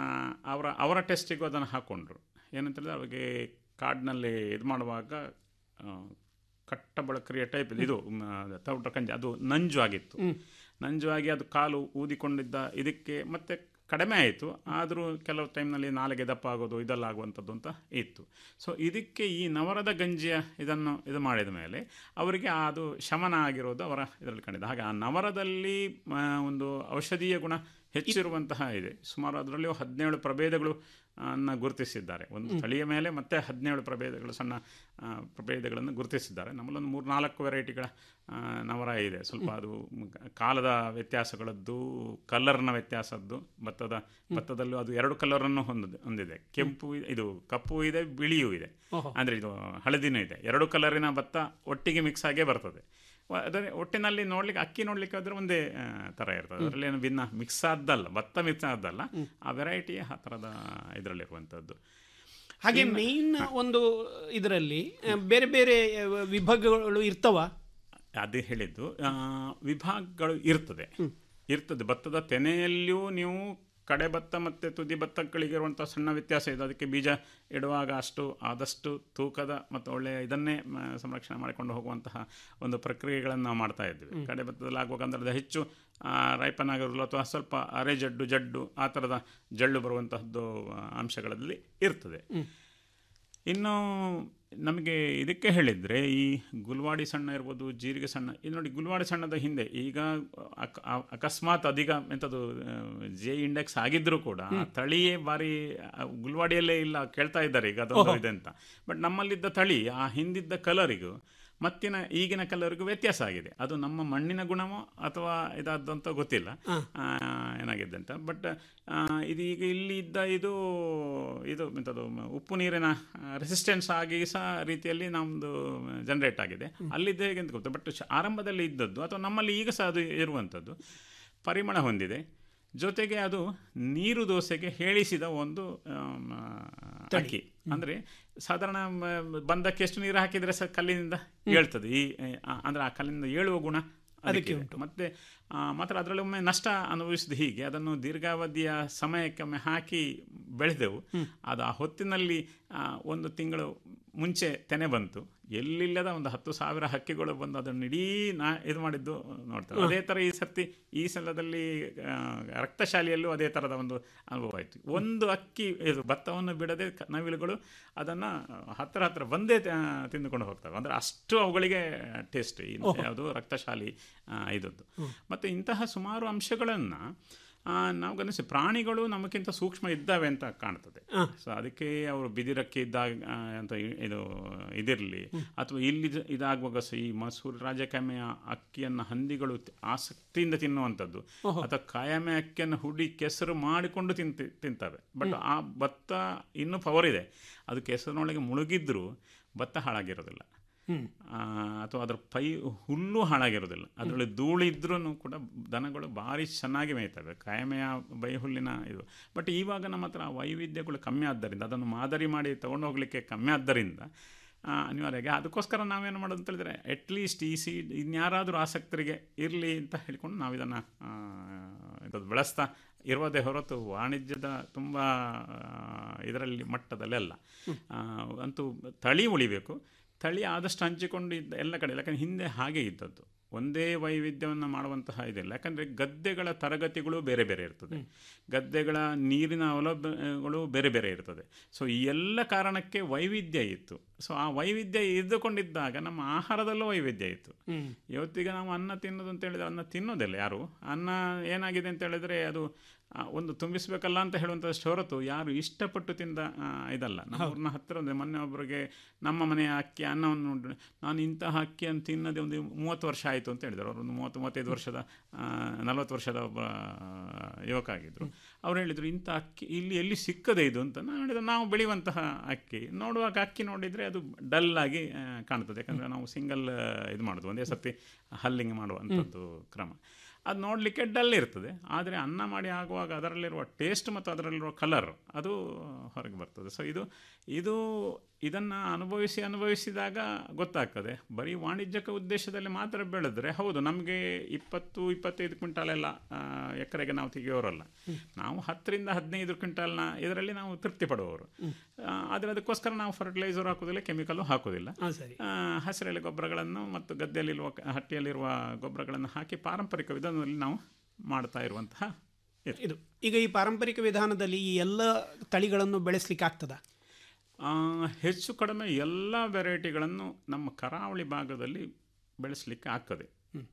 ಅವರ ಅವರ ಟೆಸ್ಟಿಗೂ ಅದನ್ನು ಹಾಕ್ಕೊಂಡ್ರು ಏನಂತೇಳಿದ್ರೆ ಅವ್ರಿಗೆ ಕಾರ್ಡ್ನಲ್ಲಿ ಇದು ಮಾಡುವಾಗ ಆ, ಕಟ್ಟ ಬಳಕ್ರಿಯ ಟೈಪ್ ಇದು ಮ, ತೌಟ ಕಂಜಿ ಅದು ನಂಜು ಆಗಿತ್ತು ನಂಜು ಆಗಿ ಅದು ಕಾಲು ಊದಿಕೊಂಡಿದ್ದ ಇದಕ್ಕೆ ಮತ್ತೆ ಕಡಿಮೆ ಆಯಿತು ಆದರೂ ಕೆಲವು ಟೈಮ್ನಲ್ಲಿ ನಾಲಿಗೆ ದಪ್ಪ ಆಗೋದು ಇದೆಲ್ಲ ಆಗುವಂಥದ್ದು ಅಂತ ಇತ್ತು ಸೊ ಇದಕ್ಕೆ ಈ ನವರದ ಗಂಜಿಯ ಇದನ್ನು ಇದು ಮಾಡಿದ ಮೇಲೆ ಅವರಿಗೆ ಅದು ಶಮನ ಆಗಿರೋದು ಅವರ ಇದರಲ್ಲಿ ಕಂಡಿದೆ ಹಾಗೆ ಆ ನವರದಲ್ಲಿ ಆ, ಒಂದು ಔಷಧೀಯ ಗುಣ ಹೆಚ್ಚಿರುವಂತಹ ಇದೆ ಸುಮಾರು ಅದರಲ್ಲಿಯೂ ಹದಿನೇಳು ಪ್ರಭೇದಗಳು ಅನ್ನ ಗುರುತಿಸಿದ್ದಾರೆ ಒಂದು ತಳಿಯ ಮೇಲೆ ಮತ್ತೆ ಹದಿನೇಳು ಪ್ರಭೇದಗಳು ಸಣ್ಣ ಆ, ಪ್ರಭೇದಗಳನ್ನು ಗುರುತಿಸಿದ್ದಾರೆ ನಮ್ಮಲ್ಲೊಂದು ಮೂರು ನಾಲ್ಕು ವೆರೈಟಿಗಳ ಆ, ನವರ ಇದೆ ಸ್ವಲ್ಪ ಅದು ಮ್, ಕಾಲದ ವ್ಯತ್ಯಾಸಗಳದ್ದು ಕಲರ್ನ ವ್ಯತ್ಯಾಸದ್ದು ಭತ್ತದ ಭತ್ತದಲ್ಲೂ ಅದು ಎರಡು ಕಲರನ್ನು ಹೊಂದಿದೆ ಹೊಂದಿದೆ ಕೆಂಪು ಇದೆ- ಇದು ಕಪ್ಪು ಇದೆ ಬಿಳಿಯೂ ಇದೆ ಓಹೋ. ಅಂದರೆ ಇದು ಹಳದಿನೂ ಇದೆ ಎರಡು ಕಲರಿನ ಭತ್ತ ಒಟ್ಟಿಗೆ ಮಿಕ್ಸ್ ಆಗೇ ಬರ್ತದೆ ವ- ಅದರ ಒಟ್ಟಿನಲ್ಲಿ ನೋಡ್ಲಿಕ್ಕೆ ಅಕ್ಕಿ ನೋಡ್ಲಿಕ್ಕೆ ಆದ್ರೆ ಒಂದೇ ಆ, ಥರ ಇರ್ತದೆ ಅದರಲ್ಲಿ ಏನು ಭಿನ್ನ ಮಿಕ್ಸ್ ಆದ್ದಲ್ಲ ಭತ್ತ ಮಿಕ್ಸ್ ಆದ್ದಲ್ಲ ಆ ವೆರೈಟಿ ಆ ಥರದ ಇದರಲ್ಲಿರುವಂಥದ್ದು ಹಾಗೆ ಇನ್ನು- ಮೇನ್ ಒಂದು ಇದರಲ್ಲಿ ಬೇರೆ ಬೇರೆ ಆ, ವಿಭಾಗಗಳು ಇರ್ತವ ಅದೇ ಹೇಳಿದ್ದು ಆ, ವಿಭಾಗಗಳು ಇರ್ತದೆ ಇರ್ತದೆ ಭತ್ತದ ತೆನೆಯಲ್ಲಿಯೂ ನೀವು ಕಡೆ ಭತ್ತ ಮತ್ತು ತುದಿ ಭತ್ತಗಳಿಗಿರುವಂಥ ಸಣ್ಣ ವ್ಯತ್ಯಾಸ ಇದೆ ಅದಕ್ಕೆ ಬೀಜ ಇಡುವಾಗ ಅಷ್ಟು ಆದಷ್ಟು ತೂಕದ ಮತ್ತು ಒಳ್ಳೆಯ ಇದನ್ನೇ ಮ, ಸಂರಕ್ಷಣೆ ಮಾಡಿಕೊಂಡು ಹೋಗುವಂತಹ ಒಂದು ಪ್ರಕ್ರಿಯೆಗಳನ್ನು ನಾವು ಮಾಡ್ತಾ ಇದ್ವಿ ಕಡೆ ಭತ್ತದಲ್ಲಿ ಆಗುವಾಗ ಅಂದ್ರೆ ಅದು ಹೆಚ್ಚು ರೈಪನ್ ಆಗಿರಲು ಅಥವಾ ಸ್ವಲ್ಪ ಅರೆ ಜಡ್ಡು ಜಡ್ಡು ಆ ಥರದ ಜಳ್ಳು ಬರುವಂತಹದ್ದು ಆ, ಅಂಶಗಳಲ್ಲಿ ಇರ್ತದೆ ಇನ್ನು ನಮಗೆ ಇದಕ್ಕೆ ಹೇಳಿದರೆ ಈ ಗುಲ್ವಾಡಿ ಸಣ್ಣ ಇರ್ಬೋದು ಜೀರಿಗೆ ಸಣ್ಣ ಇದು ನೋಡಿ ಗುಲ್ವಾಡಿ ಸಣ್ಣದ ಹಿಂದೆ ಈಗ ಅಕ- ಅ- ಅಕಸ್ಮಾತ್ ಅಧಿಕ ಎಂಥದ್ದು ಜೆ ಇಂಡೆಕ್ಸ್ ಆಗಿದ್ರೂ ಕೂಡ ಆ ತಳಿಯೇ ಬಾರಿ ಆ, ಗುಲ್ವಾಡಿಯಲ್ಲೇ ಇಲ್ಲ ಕೇಳ್ತಾ ಇದ್ದಾರೆ ಈಗ ಅದೊಂದು ಇದೆ ಅಂತ ಬಟ್ ನಮ್ಮಲ್ಲಿದ್ದ ತಳಿ ಆ ಹಿಂದಿದ್ದ ಕಲರಿಗೂ ಮತ್ತಿನ ಈಗಿನ ಕಲರಿಗೂ ವ್ಯತ್ಯಾಸ ಆಗಿದೆ ಅದು ನಮ್ಮ ಮಣ್ಣಿನ ಗುಣವೋ ಅಥವಾ ಇದಾದಂತ ಗೊತ್ತಿಲ್ಲ ಆ, ಏನಾಗಿದೆ ಅಂತ ಬಟ್ ಇದು ಈಗ ಇಲ್ಲಿ ಇದ್ದ ಇದು ಇದು ಎಂಥದ್ದು ಮ- ಉಪ್ಪು ನೀರಿನ ರೆಸಿಸ್ಟೆನ್ಸ್ ಆಗಿ ಸಹ ರೀತಿಯಲ್ಲಿ ನಮ್ಮದು ಜನರೇಟ್ ಆಗಿದೆ ಅಲ್ಲಿದ್ದು ಹೇಗೆ ಅಂತ ಗೊತ್ತು ಬಟ್ ಆರಂಭದಲ್ಲಿ ಇದ್ದದ್ದು ಅಥವಾ ನಮ್ಮಲ್ಲಿ ಈಗ ಸಹ ಅದು ಇರುವಂಥದ್ದು ಪರಿಮಳ ಹೊಂದಿದೆ ಜೊತೆಗೆ ಅದು ನೀರು ದೋಸೆಗೆ ಹೇಳಿಸಿದ ಒಂದು ಆಮ್, ಅಕ್ಕಿ ಅಂದರೆ ಸಾಧಾರಣ ಮ- ಬಂದಕ್ಕೆ ಎಷ್ಟು ನೀರು ಹಾಕಿದರೆ ಸಹ ಕಲ್ಲಿನಿಂದ ಹೇಳ್ತದೆ ಈ ಆ, ಅಂದ್ರೆ ಆ ಕಲ್ಲಿನಿಂದ ಏಳುವ ಗುಣ ಅದಕ್ಕೆ ಉಂಟು ಮತ್ತೆ ಆ, ಮಾತ್ರ ಅದರಲ್ಲಿ ಒಮ್ಮೆ ನಷ್ಟ ಅನುಭವಿಸಿದ ಹೀಗೆ ಅದನ್ನು ದೀರ್ಘಾವಧಿಯ ಸಮಯಕ್ಕೆ ಒಮ್ಮೆ ಹಾಕಿ ಬೆಳೆದೆವು ಅದು ಆ ಹೊತ್ತಿನಲ್ಲಿ ಆ, ಒಂದು ತಿಂಗಳು ಮುಂಚೆ ತೆನೆ ಬಂತು ಎಲ್ಲಿಲ್ಲದ ಒಂದು ಹತ್ತು ಸಾವಿರ ಹಕ್ಕಿಗಳು ಬಂದು ಅದನ್ನು ಇಡೀ ನಾ ಇದು ಮಾಡಿದ್ದು ನೋಡ್ತಾರೆ ಅದೇ ಥರ ಈ ಸರ್ತಿ ಈ ಸಲದಲ್ಲಿ ಆ, ರಕ್ತಶಾಲಿಯಲ್ಲೂ ಅದೇ ಥರದ ಒಂದು ಅನುಭವ ಆಯಿತು ಒಂದು ಅಕ್ಕಿ ಇದು ಭತ್ತವನ್ನು ಬಿಡದೆ ಕ- ನವಿಲುಗಳು ಅದನ್ನು ಹತ್ತಿರ ಹತ್ತಿರ ಬಂದೇ ಆ, ತಿಂದುಕೊಂಡು ಹೋಗ್ತವೆ ಅಂದರೆ ಅಷ್ಟು ಅವುಗಳಿಗೆ ಟೇಸ್ಟ್ ಯಾವುದು ರಕ್ತಶಾಲಿ ಆ, ಇದದ್ದು ಮತ್ತು ಇಂತಹ ಸುಮಾರು ಅಂಶಗಳನ್ನು ನಾವು ಗಮನಿಸಿ ಪ್ರಾಣಿಗಳು ನಮಗಿಂತ ಸೂಕ್ಷ್ಮ ಇದ್ದಾವೆ ಅಂತ ಕಾಣ್ತದೆ ಸೊ ಅದಕ್ಕೆ ಅವರು ಬಿದಿರಕ್ಕೆ ಇದ್ದಾಗ ಆ, ಅಂತ ಇ- ಇದು ಇದಿರಲಿ ಅಥವಾ ಇಲ್ಲಿ ಜ- ಇದಾಗುವಾಗ ಸಹ ಈ ಮಸೂರು ರಾಜಕಾಮೆಯ ಅಕ್ಕಿಯನ್ನು ಹಂದಿಗಳು ತಿ- ಆಸಕ್ತಿಯಿಂದ ತಿನ್ನುವಂಥದ್ದು ಅಥವಾ ಕಾಯಮೆ ಅಕ್ಕಿಯನ್ನು ಹುಡಿ ಕೆಸರು ಮಾಡಿಕೊಂಡು ತಿಂತ ತಿಂತವೆ ಬಟ್ ಆ ಭತ್ತ ಇನ್ನೂ ಪವರ್ ಇದೆ ಅದು ಕೆಸರಿನೊಳಗೆ ಮುಳುಗಿದ್ರೂ ಭತ್ತ ಹಾಳಾಗಿರೋದಿಲ್ಲ ಆ, ಅಥವಾ ಅದರ ಪೈ ಹುಲ್ಲು ಹಾಳಾಗಿರೋದಿಲ್ಲ ಅದರಲ್ಲಿ ಧೂಳು ಇದ್ರೂ ಕೂಡ ದನಗಳು ಭಾರಿ ಚೆನ್ನಾಗಿ ಮೇಯ್ತವೆ ಕಾಯಮೆಯ ಬೈ ಹುಲ್ಲಿನ ಇದು ಬಟ್ ಇವಾಗ ನಮ್ಮ ಹತ್ರ ಆ ವೈವಿಧ್ಯಗಳು ಕಮ್ಮಿ ಆದ್ದರಿಂದ ಅದನ್ನು ಮಾದರಿ ಮಾಡಿ ತಗೊಂಡು ಹೋಗಲಿಕ್ಕೆ ಕಮ್ಮಿ ಆದ್ದರಿಂದ ಆ, ಅನಿವಾರ್ಯವಾಗಿ ಅದಕ್ಕೋಸ್ಕರ ನಾವೇನು ಮಾಡೋದು ಅಂತ ಹೇಳಿದ್ರೆ ಅಟ್ಲೀಸ್ಟ್ ಈ ಸಿ ಇನ್ಯಾರಾದರೂ ಆಸಕ್ತರಿಗೆ ಇರಲಿ ಅಂತ ಹೇಳ್ಕೊಂಡು ನಾವು ಇದನ್ನು ಇದನ್ನು ಬೆಳೆಸ್ತಾ ಇರೋದೇ ಹೊರತು ವಾಣಿಜ್ಯದ ತುಂಬ ಇದರಲ್ಲಿ ಮಟ್ಟದಲ್ಲೆಲ್ಲ ಆ, ಅಂತೂ ತಳಿ ಉಳಿಬೇಕು ತಳಿ ಆದಷ್ಟು ಹಂಚಿಕೊಂಡು ಇದ್ದ ಎಲ್ಲ ಕಡೆ ಯಾಕಂದರೆ ಹಿಂದೆ ಹಾಗೆ ಇದ್ದದ್ದು ಒಂದೇ ವೈವಿಧ್ಯವನ್ನು ಮಾಡುವಂತಹ ಇದಿಲ್ಲ ಯಾಕಂದರೆ ಗದ್ದೆಗಳ ತರಗತಿಗಳು ಬೇರೆ ಬೇರೆ ಇರ್ತದೆ ಗದ್ದೆಗಳ ನೀರಿನ ಅವಲಂಬನೆಗಳು ಬೇರೆ ಬೇರೆ ಇರ್ತದೆ ಸೊ ಈ ಎಲ್ಲ ಕಾರಣಕ್ಕೆ ವೈವಿಧ್ಯ ಇತ್ತು ಸೊ ಆ ವೈವಿಧ್ಯ ಇದ್ದುಕೊಂಡಿದ್ದಾಗ ನಮ್ಮ ಆಹಾರದಲ್ಲೂ ವೈವಿಧ್ಯ ಇತ್ತು ಇವತ್ತಿಗೆ ನಾವು ಅನ್ನ ತಿನ್ನೋದು ಅಂತ ಹೇಳಿದ್ರೆ ಅನ್ನ ತಿನ್ನೋದಿಲ್ಲ ಯಾರು ಅನ್ನ ಏನಾಗಿದೆ ಅಂತ ಹೇಳಿದ್ರೆ ಅದು ಆ, ಒಂದು ತುಂಬಿಸ್ಬೇಕಲ್ಲ ಅಂತ ಹೇಳುವಂಥಷ್ಟು ಹೊರತು ಯಾರು ಇಷ್ಟಪಟ್ಟು ತಿಂದ ಆ, ಇದಲ್ಲ ನಮ್ಮೂರಿನ ಹತ್ತಿರ ಅಂದರೆ ಮೊನ್ನೆ ಒಬ್ಬರಿಗೆ ನಮ್ಮ ಮನೆಯ ಅಕ್ಕಿ ಅನ್ನವನ್ನು ನೋಡಿ ನಾನು ಇಂತಹ ಅಕ್ಕಿಯನ್ನು ತಿನ್ನದೆ ಒಂದು ಮೂವತ್ತು ವರ್ಷ ಆಯಿತು ಅಂತ ಹೇಳಿದರು ಅವರು ಒಂದು ಮೂವತ್ತು ಮೂವತ್ತೈದು ವರ್ಷದ ನಲವತ್ತು ವರ್ಷದ ಒಬ್ಬ ಯುವಕ ಆಗಿದ್ದರು ಅವ್ರು ಹೇಳಿದರು ಇಂಥ ಅಕ್ಕಿ ಇಲ್ಲಿ ಎಲ್ಲಿ ಸಿಕ್ಕದೆ ಇದು ಅಂತ ನಾನು ಹೇಳಿದೆ ನಾವು ಬೆಳೆಯುವಂತಹ ಅಕ್ಕಿ ನೋಡುವಾಗ ಅಕ್ಕಿ ನೋಡಿದರೆ ಅದು ಡಲ್ ಆಗಿ ಆ, ಕಾಣ್ತದೆ ಯಾಕಂದರೆ ನಾವು ಸಿಂಗಲ್ ಇದು ಮಾಡೋದು ಒಂದೇ ಸರ್ತಿ ಹಲ್ಲಿಂಗ್ ಮಾಡುವಂಥದ್ದು ಕ್ರಮ ಅದು ನೋಡಲಿಕ್ಕೆ ಡಲ್ ಇರ್ತದೆ ಆದರೆ ಅನ್ನ ಮಾಡಿ ಆಗುವಾಗ ಅದರಲ್ಲಿರುವ ಟೇಸ್ಟ್ ಮತ್ತು ಅದರಲ್ಲಿರುವ ಕಲರ್ ಅದು ಹೊರಗೆ ಬರ್ತದೆ ಸೊ ಇದು ಇದು ಇದನ್ನು ಅನುಭವಿಸಿ ಅನುಭವಿಸಿದಾಗ ಗೊತ್ತಾಗ್ತದೆ ಬರೀ ವಾಣಿಜ್ಯಕ ಉದ್ದೇಶದಲ್ಲಿ ಮಾತ್ರ ಬೆಳೆದ್ರೆ ಹೌದು ನಮಗೆ ಇಪ್ಪತ್ತು ಇಪ್ಪತ್ತೈದು ಕ್ವಿಂಟಾಲೆಲ್ಲ ಆ, ಎಕರೆಗೆ ನಾವು ತೆಗೆಯೋರಲ್ಲ ನಾವು ಹತ್ತರಿಂದ ಹದಿನೈದು ಕ್ವಿಂಟಾಲ್ನ ಇದರಲ್ಲಿ ನಾವು ತೃಪ್ತಿ ಪಡುವವರು ಆ, ಆದರೆ ಅದಕ್ಕೋಸ್ಕರ ನಾವು ಫರ್ಟಿಲೈಸರ್ ಹಾಕೋದಿಲ್ಲ ಕೆಮಿಕಲ್ಲು ಹಾಕೋದಿಲ್ಲ ಹಾ, ಸರಿ. ಆ, ಹಸಿರೆಲೆ ಗೊಬ್ಬರಗಳನ್ನು ಮತ್ತು ಗದ್ದೆಯಲ್ಲಿರುವ ಹಟ್ಟಿಯಲ್ಲಿರುವ ಗೊಬ್ಬರಗಳನ್ನು ಹಾಕಿ ಪಾರಂಪರಿಕ ವಿಧಾನದಲ್ಲಿ ನಾವು ಮಾಡ್ತಾ ಇರುವಂತಹ ಇದು. ಇದು ಈಗ ಈ ಪಾರಂಪರಿಕ ವಿಧಾನದಲ್ಲಿ ಈ ಎಲ್ಲ ತಳಿಗಳನ್ನು ಬೆಳೆಸಲಿಕ್ಕೆ ಆಗ್ತದಾ ಆ, ಹೆಚ್ಚು ಕಡಿಮೆ ಎಲ್ಲ ವೆರೈಟಿಗಳನ್ನು ನಮ್ಮ ಕರಾವಳಿ ಭಾಗದಲ್ಲಿ ಬೆಳೆಸಲಿಕ್ಕೆ ಆಗ್ತದೆ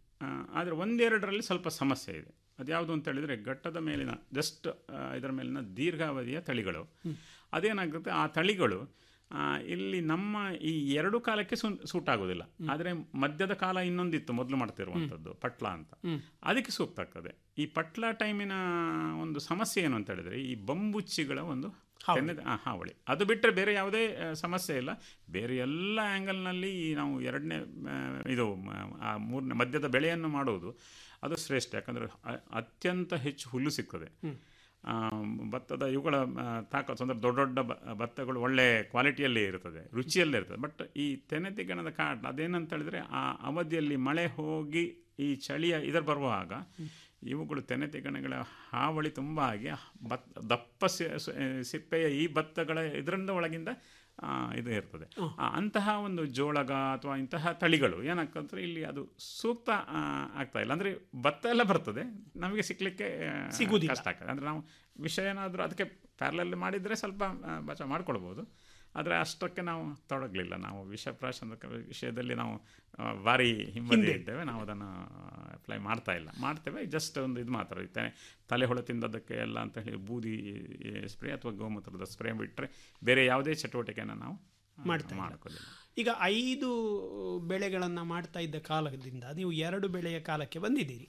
ಆದರೆ ಒಂದೆರಡರಲ್ಲಿ ಸ್ವಲ್ಪ ಸಮಸ್ಯೆ ಇದೆ ಅದ್ಯಾವುದು ಅಂತ ಹೇಳಿದರೆ ಘಟ್ಟದ ಮೇಲಿನ ಜಸ್ಟ್ ಇದರ ಮೇಲಿನ ದೀರ್ಘಾವಧಿಯ ತಳಿಗಳು ಅದೇನಾಗುತ್ತೆ ಆ ತಳಿಗಳು ಆ, ಇಲ್ಲಿ ನಮ್ಮ ಈ ಎರಡು ಕಾಲಕ್ಕೆ ಸೂಟ್ ಆಗೋದಿಲ್ಲ ಆದರೆ ಮಧ್ಯದ ಕಾಲ ಇನ್ನೊಂದಿತ್ತು ಮೊದಲು ಮಾಡ್ತಿರುವಂಥದ್ದು ಪಟ್ಲ ಅಂತ ಅದಕ್ಕೆ ಸೂಕ್ತ ಆಗ್ತದೆ ಈ ಪಟ್ಲ ಟೈಮಿನ ಒಂದು ಸಮಸ್ಯೆ ಏನು ಅಂತ ಹೇಳಿದ್ರೆ ಈ ಬಂಬುಚ್ಚಿಗಳ ಒಂದು ತೆನೆ- ಆ, ಹಾವಳಿ ಅದು ಬಿಟ್ಟರೆ ಬೇರೆ ಯಾವುದೇ ಆ, ಸಮಸ್ಯೆ ಇಲ್ಲ ಬೇರೆ ಎಲ್ಲ ಆ್ಯಂಗಲ್ನಲ್ಲಿ ಈ ನಾವು ಎರಡನೇ ಆ, ಇದು ಮ- ಆ ಮೂರನೇ ಮಧ್ಯದ ಬೆಳೆಯನ್ನು ಮಾಡುವುದು ಅದು ಶ್ರೇಷ್ಠ ಯಾಕಂದರೆ ಅತ್ಯಂತ ಹೆಚ್ಚು ಹುಲ್ಲು ಸಿಗ್ತದೆ ಆ, ಭತ್ತದ ಇವುಗಳ ಆ, ತಾಕತ್ತು ಅಂದರೆ ದೊಡ್ಡ ದೊಡ್ಡ ಬ- ಭತ್ತಗಳು ಒಳ್ಳೆ ಕ್ವಾಲಿಟಿಯಲ್ಲೇ ಇರ್ತದೆ ರುಚಿಯಲ್ಲೇ ಇರ್ತದೆ ಬಟ್ ಈ ತೆನೆತಿಗಣದ ಕಾಟ ಅದೇನಂತ ಹೇಳಿದ್ರೆ ಆ ಅವಧಿಯಲ್ಲಿ ಮಳೆ ಹೋಗಿ ಈ ಚಳಿಯ ಇದರ ಬರುವಾಗ ಇವುಗಳು ತೆನೆತಿಗಣಗಳ ಹಾವಳಿ ತುಂಬ ಆಗಿ ಭತ್ ದಪ್ಪ ಸಿ- ಸ- ಸಿಪ್ಪೆಯ ಈ ಭತ್ತಗಳ ಇದರಿಂದ ಒಳಗಿಂದ ಆ, ಇದು ಇರ್ತದೆ ಆ, ಅಂತಹ ಒಂದು ಜೋಳಗ ಅಥವಾ ಇಂತಹ ತಳಿಗಳು ಏನಾಗ್ತಂದ್ರೆ ಇಲ್ಲಿ ಅದು ಸೂಕ್ತ ಆ, ಆಗ್ತಾ ಇಲ್ಲ ಅಂದರೆ ಭತ್ತ ಎಲ್ಲ ಬರ್ತದೆ ನಮಗೆ ಸಿಕ್ಕಲಿಕ್ಕೆ ಸಿಗುವುದಿಲ್ಲ. ಕಷ್ಟ ಆಗ್ತದೆ ಅಂದರೆ ನಾವು ವಿಷಯ ಏನಾದರೂ ಅದಕ್ಕೆ ಪ್ಯಾರಲಲ್ಲಿ ಮಾಡಿದರೆ ಸ್ವಲ್ಪ ಆ, ಬಚಾವ್ ಮಾಡ್ಕೊಳ್ಬೋದು ಆದರೆ ಅಷ್ಟಕ್ಕೆ ನಾವು ತೊಡಗಲಿಲ್ಲ ನಾವು ವಿಷ ಪ್ರಾಶನಕ ವಿಷಯದಲ್ಲಿ ನಾವು ಆ, ಭಾರಿ ಹಿಂಬದಿ ಹಿಂದೆ. ಇದ್ದೇವೆ ನಾವು ಅದನ್ನು ಅಪ್ಲೈ ಮಾಡ್ತಾ ಇಲ್ಲ ಮಾಡ್ತೇವೆ ಜಸ್ಟ್ ಒಂದು ಇದು ಮಾತ್ರ ಇರ್ತೇನೆ ತಲೆ ಹುಳ ತಿಂದದ್ದಕ್ಕೆ ಎಲ್ಲ ಅಂತ ಹೇಳಿ ಬೂದಿ ಸ್ಪ್ರೇ ಅಥವಾ ಗೋಮೂತ್ರದ ಸ್ಪ್ರೇ ಬಿಟ್ಟರೆ ಬೇರೆ ಯಾವುದೇ ಚಟುವಟಿಕೆಯನ್ನು ನಾವು ಆ, ಮಾಡ್ತಾ ಇಲ್ಲ. ಮಾಡ್ಕೊಳ್ಳಿಲ್ಲ ಈಗ ಐದು ಬೆಳೆಗಳನ್ನು ಮಾಡ್ತಾ ಇದ್ದ ಕಾಲದಿಂದ ನೀವು ಎರಡು ಬೆಳೆಯ ಕಾಲಕ್ಕೆ ಬಂದಿದ್ದೀರಿ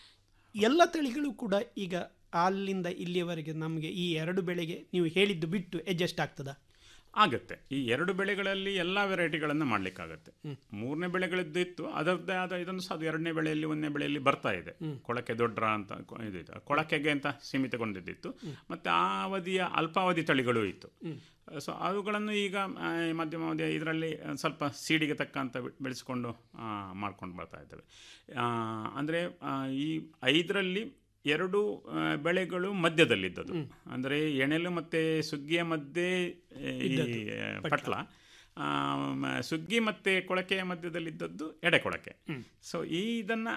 ಎಲ್ಲ ತಳಿಗಳು ಕೂಡ ಈಗ ಅಲ್ಲಿಂದ ಇಲ್ಲಿಯವರೆಗೆ ನಮಗೆ ಈ ಎರಡು ಬೆಳೆಗೆ ನೀವು ಹೇಳಿದ್ದು ಬಿಟ್ಟು ಅಡ್ಜಸ್ಟ್ ಆಗ್ತದಾ ಆಗುತ್ತೆ ಈ ಎರಡು ಬೆಳೆಗಳಲ್ಲಿ ಎಲ್ಲ ವೆರೈಟಿಗಳನ್ನು ಮಾಡಲಿಕ್ಕಾಗತ್ತೆ ಮೂರನೇ ಬೆಳೆಗಳಿದ್ದು ಇತ್ತು ಅದರದ್ದೇ ಆದ ಇದನ್ನು ಸಹ ಅದು ಎರಡನೇ ಬೆಳೆಯಲ್ಲಿ ಒಂದನೇ ಬೆಳೆಯಲ್ಲಿ ಬರ್ತಾ ಇದೆ ಕೊಳಕೆ ದೊಡ್ಡ ಅಂತ ಕೊ- ಇದು ಇದೆ ಕೊಳಕೆಗೆ ಅಂತ ಸೀಮಿತಗೊಂಡಿದ್ದಿತ್ತು ಮತ್ತು ಆ ಅವಧಿಯ ಅಲ್ಪಾವಧಿ ತಳಿಗಳು ಇತ್ತು ಸೊ ಅವುಗಳನ್ನು ಈಗ ಆ, ಈ ಮಧ್ಯಮಾವಧಿಯ ಇದರಲ್ಲಿ ಸ್ವಲ್ಪ ಸೀಡಿಗೆ ತಕ್ಕಂತ ಬೆ- ಬೆಳೆಸಿಕೊಂಡು ಮಾಡ್ಕೊಂಡು ಬರ್ತಾ ಇದ್ದೇವೆ ಅಂದರೆ ಈ ಐದರಲ್ಲಿ ಎರಡು ಆ, ಬೆಳೆಗಳು ಮಧ್ಯದಲ್ಲಿದ್ದದ್ದು ಅಂದರೆ ಎಣೆಲು ಮತ್ತು ಸುಗ್ಗಿಯ ಮಧ್ಯೆ ಆ, ಈ ಇದ್ದದ್ದು, ಆ, ಪಟ್ಲ ಆ, ಮ- ಸುಗ್ಗಿ ಮತ್ತು ಕೊಳಕೆಯ ಮಧ್ಯದಲ್ಲಿದ್ದದ್ದು ಎಡೆಕೊಳಕೆ ಸೊ ಈ ಇದನ್ನು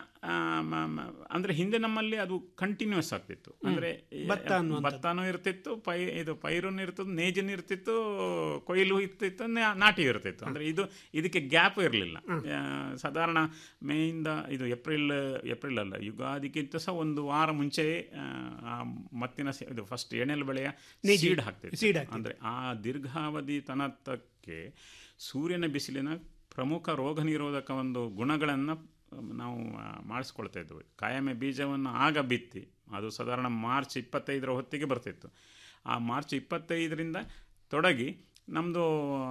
ಅಂದರೆ ಹಿಂದೆ ನಮ್ಮಲ್ಲಿ ಅದು ಕಂಟಿನ್ಯೂಸ್ ಆಗ್ತಿತ್ತು ಅಂದರೆ ಭತ್ತ ಅನ್ನುವಂಥದ್ದು. ಭತ್ತನೂ ಇರ್ತಿತ್ತು ಪೈ ಇದು ಪೈರುನು ಇರ್ತಿತ್ತು ನೇಜನು ಇರ್ತಿತ್ತು ಕೊಯ್ಲು ಇರ್ತಿತ್ತು ನಾ- ನಾಟಿ ಇರ್ತಿತ್ತು ಅಂದರೆ ಇದು ಇದಕ್ಕೆ ಗ್ಯಾಪ್ ಇರಲಿಲ್ಲ ಸಾಧಾರಣ ಮೇಯಿಂದ ಇದು ಏಪ್ರಿಲ್ ಏಪ್ರಿಲ್ ಅಲ್ಲ ಯುಗಾದಿಗಿಂತ ಸಹ ಒಂದು ವಾರ ಮುಂಚೆ ಆ ಮತ್ತಿನ ಸಿ- ಇದು ಫಸ್ಟ್ ಎಣ್ಣೆಲು ಬೆಳೆಯ ನೇಜಿ- ಸೀಡ್ ಹಾಕ್ತಿತ್ತು seed ಹಾಕ್ತಿತ್ತು. ಅಂದರೆ ಆ ದೀರ್ಘಾವಧಿ ತನಕಕ್ಕೆ ಸೂರ್ಯನ ಬಿಸಿಲಿನ ಪ್ರಮುಖ ರೋಗ ನಿರೋಧಕ ಒಂದು ಗುಣಗಳನ್ನು ನಾವು ಆ, ಮಾಡಿಸ್ಕೊಳ್ತಾ ಇದ್ವಿ ಕಾಯಮೆ ಬೀಜವನ್ನು ಆಗ ಬಿತ್ತಿ ಅದು ಸಾಧಾರಣ ಮಾರ್ಚ್ ಇಪ್ಪತ್ತೈದರ ಹೊತ್ತಿಗೆ ಬರ್ತಿತ್ತು ಆ ಮಾರ್ಚ್ ಇಪ್ಪತ್ತೈದರಿಂದ ತೊಡಗಿ ನಮ್ಮದು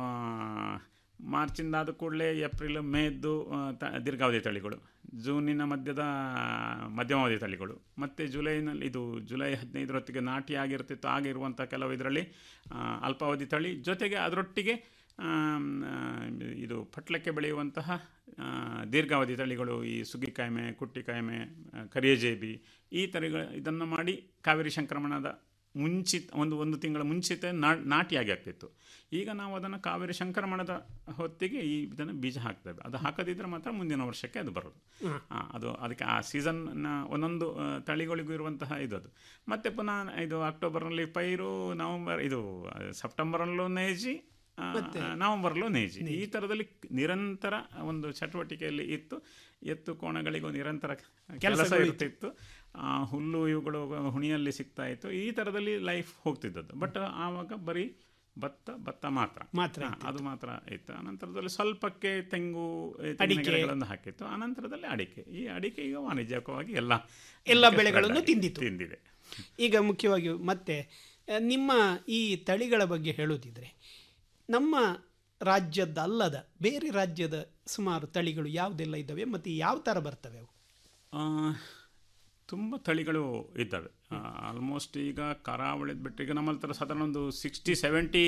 ಮಾರ್ಚಿಂದ ಆದ ಕೂಡಲೇ ಏಪ್ರಿಲ್ ಮೇದ್ದು ಆ, ತ ದೀರ್ಘಾವಧಿ ತಳಿಗಳು ಜೂನಿನ ಮಧ್ಯದ ಮಧ್ಯಮಾವಧಿ ತಳಿಗಳು ಮತ್ತು ಜುಲೈನಲ್ಲಿ ಇದು ಜುಲೈ ಹದಿನೈದರ ಹೊತ್ತಿಗೆ ನಾಟಿ ಆಗಿರ್ತಿತ್ತು ಆಗಿರುವಂಥ ಕೆಲವು ಇದರಲ್ಲಿ ಆ, ಅಲ್ಪಾವಧಿ ತಳಿ ಜೊತೆಗೆ ಅದರೊಟ್ಟಿಗೆ ಆಮ್, ಆ, ಇದು ಪಟ್ಲಕ್ಕೆ ಬೆಳೆಯುವಂತಹ ಆ, ದೀರ್ಘಾವಧಿ ತಳಿಗಳು ಈ ಸುಗ್ಗಿಕಾಯ್ಮೆ ಕುಟ್ಟಿಕಾಯ್ಮೆ ಆ, ಕರಿಯಜೇಬಿ ಈ ತಳಿಗಳು ಇದನ್ನು ಮಾಡಿ ಕಾವೇರಿ ಸಂಕ್ರಮಣದ ಮುಂಚಿತ ಒಂದು ಒಂದು ತಿಂಗಳ ಮುಂಚಿತ ನಾ- ನಾಟಿಯಾಗಿ ಆಗ್ತಿತ್ತು ಈಗ ನಾವು ಅದನ್ನು ಕಾವೇರಿ ಸಂಕ್ರಮಣದ ಹೊತ್ತಿಗೆ ಈ ಇದನ್ನು ಬೀಜ ಹಾಕ್ತೇವೆ ಅದು ಹಾಕದಿದ್ದರೆ ಮಾತ್ರ ಮುಂದಿನ ವರ್ಷಕ್ಕೆ ಅದು ಬರೋದು ಹ್ಮ್. ಆ, ಅದು ಅದಕ್ಕೆ ಆ ಸೀಸನ್ನ ಒಂದೊಂದು ಆ, ತಳಿಗಳಿಗೂ ಇರುವಂತಹ ಇದು ಅದು ಮತ್ತು ಪುನಃ ಇದು ಅಕ್ಟೋಬರ್ನಲ್ಲಿ ಪೈರು ನವಂಬರ್ ಇದು ಆ, ಸೆಪ್ಟೆಂಬರಲ್ಲೂ ನೇಜಿ ಆ, ಮತ್ತೆ? ನವಂಬರ್ಲೂ ನೇಜಿ ಈ ಥರದಲ್ಲಿ ನಿರಂತರ ಒಂದು ಚಟುವಟಿಕೆಯಲ್ಲಿ ಇತ್ತು ಎತ್ತು ಕೋಣಗಳಿಗೂ ನಿರಂತರ ಕೆಲಸ ಕೆಲಸಗಳು ಇತ್ತು. ಇರ್ತಿತ್ತು ಆ, ಹುಲ್ಲು ಇವುಗಳು ಹುಣಿಯಲ್ಲಿ ಸಿಗ್ತಾ ಇತ್ತು ಈ ಥರದಲ್ಲಿ ಲೈಫ್ ಹೋಗ್ತಿದ್ದದ್ದು ಬಟ್ ಆವಾಗ ಬರೀ ಭತ್ತ ಭತ್ತ ಮಾತ್ರ ಮಾತ್ರ ಹಾ, ಅದು ಮಾತ್ರ ಇತ್ತು ಅನಂತರದಲ್ಲಿ ಸ್ವಲ್ಪಕ್ಕೆ ತೆಂಗು ಏ, ತೆಂಗಿನ ಅಡಿಕೆ. ಗಿಡಗಳನ್ನು ಹಾಕಿತ್ತು ಅನಂತರದಲ್ಲಿ ಅಡಿಕೆ ಈ ಅಡಿಕೆ ಈಗ ವಾಣಿಜ್ಯಕವಾಗಿ ಎಲ್ಲ ಎಲ್ಲ ಬೆಳೆಗಳನ್ನು ತಿಂದಿತು ತಿಂದಿದೆ ಈಗ ಮುಖ್ಯವಾಗಿ ಮತ್ತೆ ಆ, ನಿಮ್ಮ ಈ ತಳಿಗಳ ಬಗ್ಗೆ ಹೇಳುವುದಿದ್ರೆ ನಮ್ಮ ರಾಜ್ಯದಲ್ಲದ ಬೇರೆ ರಾಜ್ಯದ ಸುಮಾರು ತಳಿಗಳು ಯಾವುದೆಲ್ಲ ಇದ್ದಾವೆ ಮತ್ತು ಯಾವ ಥರ ಬರ್ತವೆ ಅವು ಆ, ತುಂಬ ತಳಿಗಳು ಇದ್ದಾವೆ ಆಲ್ಮೋಸ್ಟ್ ಈಗ ಕರಾವಳಿದ ಬಿಟ್ಟು ಈಗ ನಮ್ಮ ಹತ್ರ ಸಾಧಾರಣ ಒಂದು ಸಿಕ್ಸ್ಟಿ ಸೆವೆಂಟಿ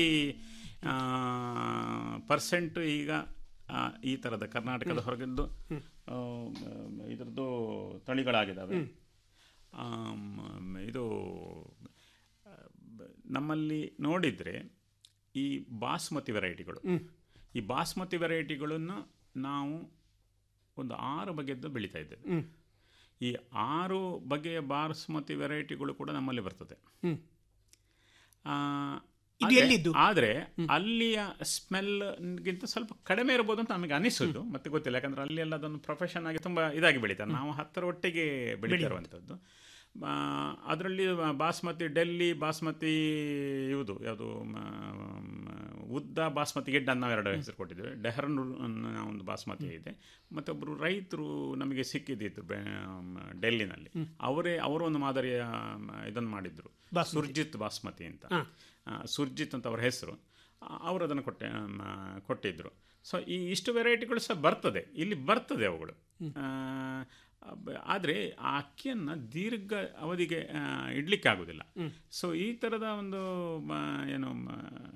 ಪರ್ಸೆಂಟ್ ಈಗ ಆ, ಈ ಥರದ ಕರ್ನಾಟಕದ ಹೊರಗಿದ್ದು ಆ, ಇದರದ್ದು ತಳಿಗಳಾಗಿದ್ದಾವೆ ಆಮ್, ಇದು ಆ, ಬ- ನಮ್ಮಲ್ಲಿ ನೋಡಿದರೆ ಈ ಬಾಸ್ಮತಿ ವೆರೈಟಿಗಳು ಈ ಬಾಸ್ಮತಿ ವೆರೈಟಿಗಳನ್ನು ನಾವು ಒಂದು ಆರು ಬಗೆದ್ದು ಬೆಳೀತಾ ಇದ್ದೇವೆ ಹ್ಮ್. ಈ ಆರು ಬಗೆಯ ಬಾಸ್ಮತಿ ವೆರೈಟಿಗಳು ಕೂಡ ನಮ್ಮಲ್ಲಿ ಬರ್ತದೆ ಹ್ಮ್. ಆ, ಇದು ಆದ್ರೆ- ಎಲ್ಲಿದ್ದು? ಆದ್ರೆ ಅಲ್ಲಿಯ ಸ್ಮೆಲ್ಗಿಂತ ಸ್ವಲ್ಪ ಕಡಿಮೆ ಇರ್ಬೋದು ಅಂತ ನಮಗೆ ಅನಿಸೋದು ಮತ್ತೆ ಗೊತ್ತಿಲ್ಲ ಯಾಕಂದ್ರೆ ಅಲ್ಲಿ ಎಲ್ಲ ಅದನ್ನು ಪ್ರೊಫೆಷನ್ ಆಗಿ ತುಂಬಾ ಇದಾಗಿ ಬೆಳೀತಾರೆ ನಾವು ಹತ್ತರ ಒಟ್ಟಿಗೆ ಬೆಳೀತಿರುವಂಥದ್ದು ಅದರಲ್ಲಿ ಬಾಸ್ಮತಿ ಡೆಲ್ಲಿ ಬಾಸ್ಮತಿ ಇವುದು ಯಾವುದು ಉದ್ದ ಬಾಸ್ಮತಿ ಗಿಡ್ಡ ಅಂತ ನಾವು ಎರಡು ಹೆಸರು ಕೊಟ್ಟಿದ್ದೇವೆ ಡೆಹರನ್ ಅನ್ನೋ ಒಂದು ಬಾಸ್ಮತಿ ಇದೆ ಮತ್ತೊಬ್ಬರು ರೈತರು ನಮಗೆ ಸಿಕ್ಕಿದ್ದಿತ್ತು ಬೆ- ಮ, ಡೆಲ್ಲಿನಲ್ಲಿ ಅವರೇ ಅವರು ಒಂದು ಮಾದರಿಯ ಮ, ಇದನ್ನು ಮಾಡಿದ್ರು ಬಾಸ್ಮತಿ. ಸುರ್ಜಿತ್ ಬಾಸ್ಮತಿ ಅಂತ ಹಾ. ಆ, ಸುರ್ಜಿತ್ ಅಂತ ಅವರ ಹೆಸರು ಅವರು ಅದನ್ನು ಕೊಟ್ಟೆ ಮ, ಕೊಟ್ಟಿದ್ರು ಸೊ ಈ ಇಷ್ಟು ವೆರೈಟಿಗಳು ಸಹ ಬರ್ತದೆ ಇಲ್ಲಿ ಬರ್ತದೆ ಅವುಗಳು ಆದರೆ ಆ ಅಕ್ಕಿಯನ್ನು ದೀರ್ಘ ಅವಧಿಗೆ ಆ, ಇಡ್ಲಿಕ್ಕೆ ಆಗೋದಿಲ್ಲ ಸೊ ಈ ಥರದ ಒಂದು ಮ, ಏನು ಮ,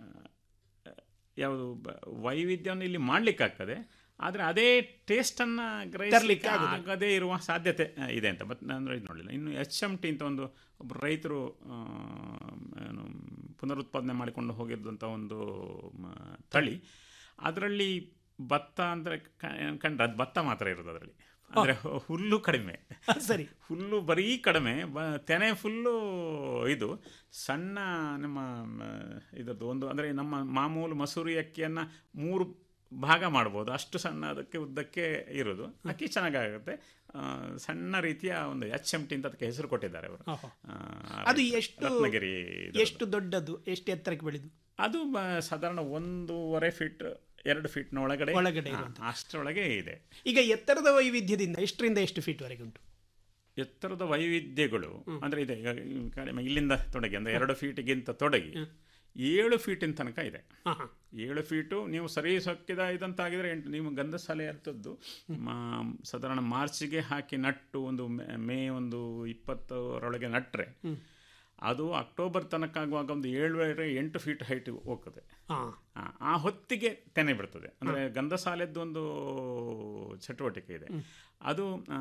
ಯಾವುದು ಬ- ವೈವಿಧ್ಯವನ್ನು ಇಲ್ಲಿ ಮಾಡಲಿಕ್ಕಾಗ್ತದೆ ಆದರೆ ಅದೇ ಟೇಸ್ಟನ್ನು ಗ್ರಹಿಸಲಿಕ್ಕೆ ಆಗುದಿಲ್ಲ. ಆಗದೇ ಇರುವ ಸಾಧ್ಯತೆ ಆ, ಇದೆ ಅಂತ ಬಟ್ ನಾನು ಇದು ನೋಡಲಿಲ್ಲ ಇನ್ನು ಎಚ್ ಎಮ್ ಟಿ ಅಂತ ಒಂದು ಒಬ್ಬರು ರೈತರು ಆ, ಏನು ಪುನರುತ್ಪಾದನೆ ಮಾಡಿಕೊಂಡು ಹೋಗಿದ್ದಂಥ ಒಂದು ಮ, ತಳಿ ಅದರಲ್ಲಿ ಭತ್ತ ಅಂದರೆ ಕಂಡ್ರೆ ಅದು ಭತ್ತ ಮಾತ್ರ ಇರೋದು ಅದರಲ್ಲಿ ಅಂದರೆ ಹುಲ್ಲು ಕಡಿಮೆ ಸರಿ ಹುಲ್ಲು ಬರೀ ಕಡಿಮೆ ಬ ತೆನೆ ಫುಲ್ಲು ಇದು ಸಣ್ಣ ನಮ್ಮ ಮ, ಇದರದ್ದು ಒಂದು ಅಂದರೆ ನಮ್ಮ ಮಾಮೂಲು ಮಸೂರಿ ಅಕ್ಕಿಯನ್ನು ಮೂರು ಭಾಗ ಮಾಡ್ಬೋದು ಅಷ್ಟು ಸಣ್ಣ ಅದಕ್ಕೆ ಉದ್ದಕ್ಕೆ ಇರೋದು ಅಕ್ಕಿ ಚೆನ್ನಾಗಾಗುತ್ತೆ ಆ, ಸಣ್ಣ ರೀತಿಯ ಒಂದು ಎಚ್ ಎಮ್ ಟಿ ಅಂತ ಅದಕ್ಕೆ ಹೆಸರು ಕೊಟ್ಟಿದ್ದಾರೆ ಅವರು ಓಹೋ. ಆ, ಅದು ಎಷ್ಟು ರತ್ನಗಿರಿ ಇದರದ್ದು. ಎಷ್ಟು ದೊಡ್ಡದು ಎಷ್ಟು ಎತ್ತರಕ್ಕೆ ಬೆಳೆದು ಅದು ಬ- ಸಾಧಾರಣ ಒಂದೂವರೆ ಫೀಟ್ ಎರಡು ಫೀಟ್ನ ಒಳಗಡೆ ಒಳಗಡೆ ಹಾ, ಇರುವಂಥದ್ದು. ಅಷ್ಟರೊಳಗೆ ಇದೆ ಈಗ ಎತ್ತರದ ವೈವಿಧ್ಯದಿಂದ ಎಷ್ಟರಿಂದ ಎಷ್ಟು ಫೀಟ್ ವರೆಗೆ ಉಂಟು ಎತ್ತರದ ವೈವಿಧ್ಯಗಳು ಅಂದ್ರೆ ಇದೆ ಈಗ ಈ ಕಡಿಮೆ ಇಲ್ಲಿಂದ ತೊಡಗಿ ಅಂದ್ರೆ ಎರಡು ಫೀಟಿಗಿಂತ ತೊಡಗಿ ಏಳು ಫೀಟಿನ ತನಕ ಇದೆ ಏಳು ಫೀಟು ನೀವು ಸರಿ ಸೊಕ್ಕಿದ ಇದಂತಾಗಿದ್ರೆ ಎಂಟು ನೀವು ಗಂಧಸಾಲೆ ಅಂತದ್ದು ಮಾ- ಸಾಧಾರಣ ಮಾರ್ಚಿಗೆ ಹಾಕಿ ನಟ್ಟು ಒಂದು ಮೇ- ಮೇ ಒಂದು ಇಪ್ಪತ್ತರೊಳಗೆ ನಟ್ರೆ ಅದು ಅಕ್ಟೋಬರ್ ತನಕ ಆಗುವಾಗ ಒಂದು ಏಳುವರೆ ಎಂಟು ಫೀಟ್ ಹೈಟ್ ಹೋಗ್ತದೆ ಹಾ. ಆ, ಆ ಹೊತ್ತಿಗೆ ತೆನೆ ಬಿಡ್ತದೆ ಅಂದರೆ ಗಂಧಸಾಲೆದ್ದು ಒಂದು ಚಟುವಟಿಕೆ ಇದೆ ಅದು ಆ,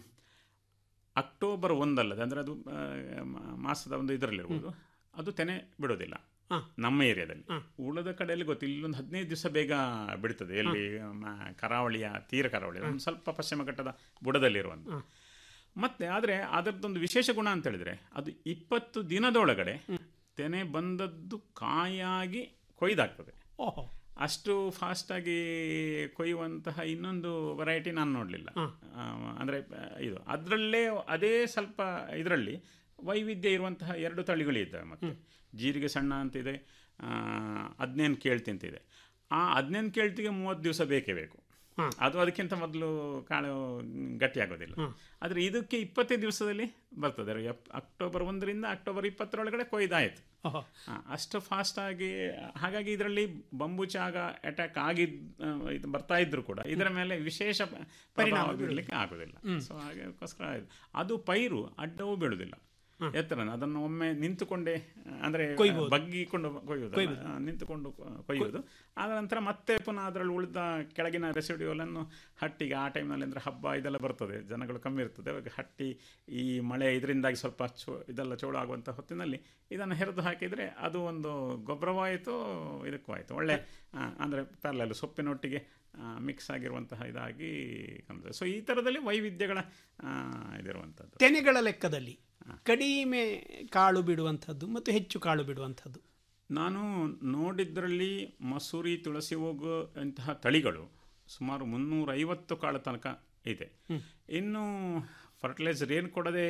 ಅಕ್ಟೋಬರ್ ಒಂದಲ್ಲದೆ ಅಂದರೆ ಅದು ಆ, ಮ- ಮಾಸದ ಒಂದು ಇದರಲ್ಲಿರ್ಬೋದು ಅದು ತೆನೆ ಬಿಡೋದಿಲ್ಲ ನಮ್ಮ ಏರಿಯಾದಲ್ಲಿ ಉಳಿದ ಕಡೆಯಲ್ಲಿ ಗೊತ್ತು ಇಲ್ಲೊಂದು ಹದಿನೈದು ದಿವಸ ಬೇಗ ಬಿಡ್ತದೆ ಎಲ್ಲಿ ಮ- ಕರಾವಳಿಯ ತೀರ ಕರಾವಳಿ ಒಂದು ಸ್ವಲ್ಪ ಪಶ್ಚಿಮ ಘಟ್ಟದ ಬುಡದಲ್ಲಿರುವಂಥ ಮತ್ತೆ ಆದರೆ ಅದರದ್ದೊಂದು ವಿಶೇಷ ಗುಣ ಅಂತ ಹೇಳಿದ್ರೆ ಅದು ಇಪ್ಪತ್ತು ದಿನದೊಳಗಡೆ ತೆನೆ ಬಂದದ್ದು ಕಾಯಾಗಿ ಕೊಯ್ದಾಗ್ತದೆ ಓಹೋ ಅಷ್ಟು ಫಾಸ್ಟಾಗಿ ಕೊಯ್ಯುವಂತಹ ಇನ್ನೊಂದು ವೆರೈಟಿ ನಾನು ನೋಡಲಿಲ್ಲ ಅಂದರೆ ಇದು ಅದರಲ್ಲೇ ಅದೇ ಸ್ವಲ್ಪ ಇದರಲ್ಲಿ ವೈವಿಧ್ಯ ಇರುವಂತಹ ಎರಡು ತಳಿಗಳಿದ್ದಾವೆ ಮತ್ತೆ ಜೀರಿಗೆ ಸಣ್ಣ ಅಂತಿದೆ ಹದಿನೇನು ಕೇಳ್ತಿ ಅಂತಿದೆ ಆ ಹದಿನೇನು ಕೇಳ್ತಿಗೆ ಮೂವತ್ತು ದಿವಸ ಬೇಕೇ ಬೇಕು ಅದು ಅದಕ್ಕಿಂತ ಮೊದಲು ಕಾಳು ಗಟ್ಟಿಯಾಗೋದಿಲ್ಲ ಆದರೆ ಇದಕ್ಕೆ ಇಪ್ಪತ್ತೈದು ದಿವಸದಲ್ಲಿ ಬರ್ತದೆ ಎಪ್- ಅಕ್ಟೋಬರ್ ಒಂದರಿಂದ ಅಕ್ಟೋಬರ್ ಇಪ್ಪತ್ತರೊಳಗಡೆ ಕೊಯ್ದಾಯಿತು ಓಹೋ. ಆ, ಅಷ್ಟು ಫಾಸ್ಟಾಗಿ ಹಾಗಾಗಿ ಇದರಲ್ಲಿ ಬಂಬುಚಾಗ ಅಟ್ಯಾಕ್ ಆಗಿದ್ ಆ, ಇದು ಬರ್ತಾ ಇದ್ರು ಕೂಡ ಇದರ ಮೇಲೆ ವಿಶೇಷ ಪರಿಣಾಮ ಬೀಳಲಿಕ್ಕೆ ಆಗೋದಿಲ್ಲ ಸೊ ಹಾಗೆಗೋಸ್ಕರ ಇದು. ಅದು ಪೈರು ಅಡ್ಡವೂ ಬೀಳುವುದಿಲ್ಲ ಎತ್ತರ ಅದನ್ನು ಒಮ್ಮೆ ನಿಂತುಕೊಂಡೇ ಆ, ಅಂದ್ರೆ ಕೊಯ್ಬೋದು. ಬಗ್ಗಿಕೊಂಡು ಕೊಯ್ಯುವುದು ಕೊಯ್ಯುವುದು. ಆ, ನಿಂತುಕೊಂಡು ಕೊ- ಕೊಯ್ಯುವುದು ಆದ ನಂತರ ಮತ್ತೆ ಪುನಃ ಅದರಲ್ಲಿ ಉಳಿದ ಕೆಳಗಿನ ರೆಸಿಡ್ಯೂಲನ್ನು ಹಟ್ಟಿಗೆ ಆ ಟೈಮ್ನಲ್ಲಿ ಅಂದರೆ ಹಬ್ಬ ಇದೆಲ್ಲ ಬರ್ತದೆ ಜನಗಳು ಕಮ್ಮಿ ಇರ್ತದೆ ಅವಾಗ ಹಟ್ಟಿ ಈ ಮಳೆ ಇದರಿಂದಾಗಿ ಸ್ವಲ್ಪ ಚೋ ಇದೆಲ್ಲ ಚೋಳು ಆಗುವಂಥ ಹೊತ್ತಿನಲ್ಲಿ ಇದನ್ನು ಹೆರೆದು ಹಾಕಿದರೆ ಅದು ಒಂದು ಗೊಬ್ಬರವಾಯಿತು ಇದಕ್ಕೂ ಆಯಿತು ಒಳ್ಳೆ ಆ, ಅಂದರೆ ಪ್ಯಾರಲಲ್ಲಿ ಸೊಪ್ಪಿನೊಟ್ಟಿಗೆ ಮಿಕ್ಸ್ ಆಗಿರುವಂತಹ ಇದಾಗಿ ಕಾಣ್ತದೆ ಸೊ ಈ ಥರದಲ್ಲಿ ವೈವಿಧ್ಯಗಳ ಆ, ಇದಿರುವಂಥದ್ದು ತೆನೆಗಳ ಲೆಕ್ಕದಲ್ಲಿ ಕಡಿಮೆ ಕಾಳು ಬಿಡುವಂಥದ್ದು ಮತ್ತು ಹೆಚ್ಚು ಕಾಳು ಬಿಡುವಂಥದ್ದು ನಾನು ನೋಡಿದ್ರಲ್ಲಿ ಮಸೂರಿ ತುಳಸಿ ಹೋಗು ಅಂತಹ ತಳಿಗಳು ಸುಮಾರು ಮುನ್ನೂರೈವತ್ತು ಕಾಳು ತನಕ ಇದೆ ಇನ್ನು ಫರ್ಟಿಲೈಸರ್ ಏನು ಕೊಡದೆ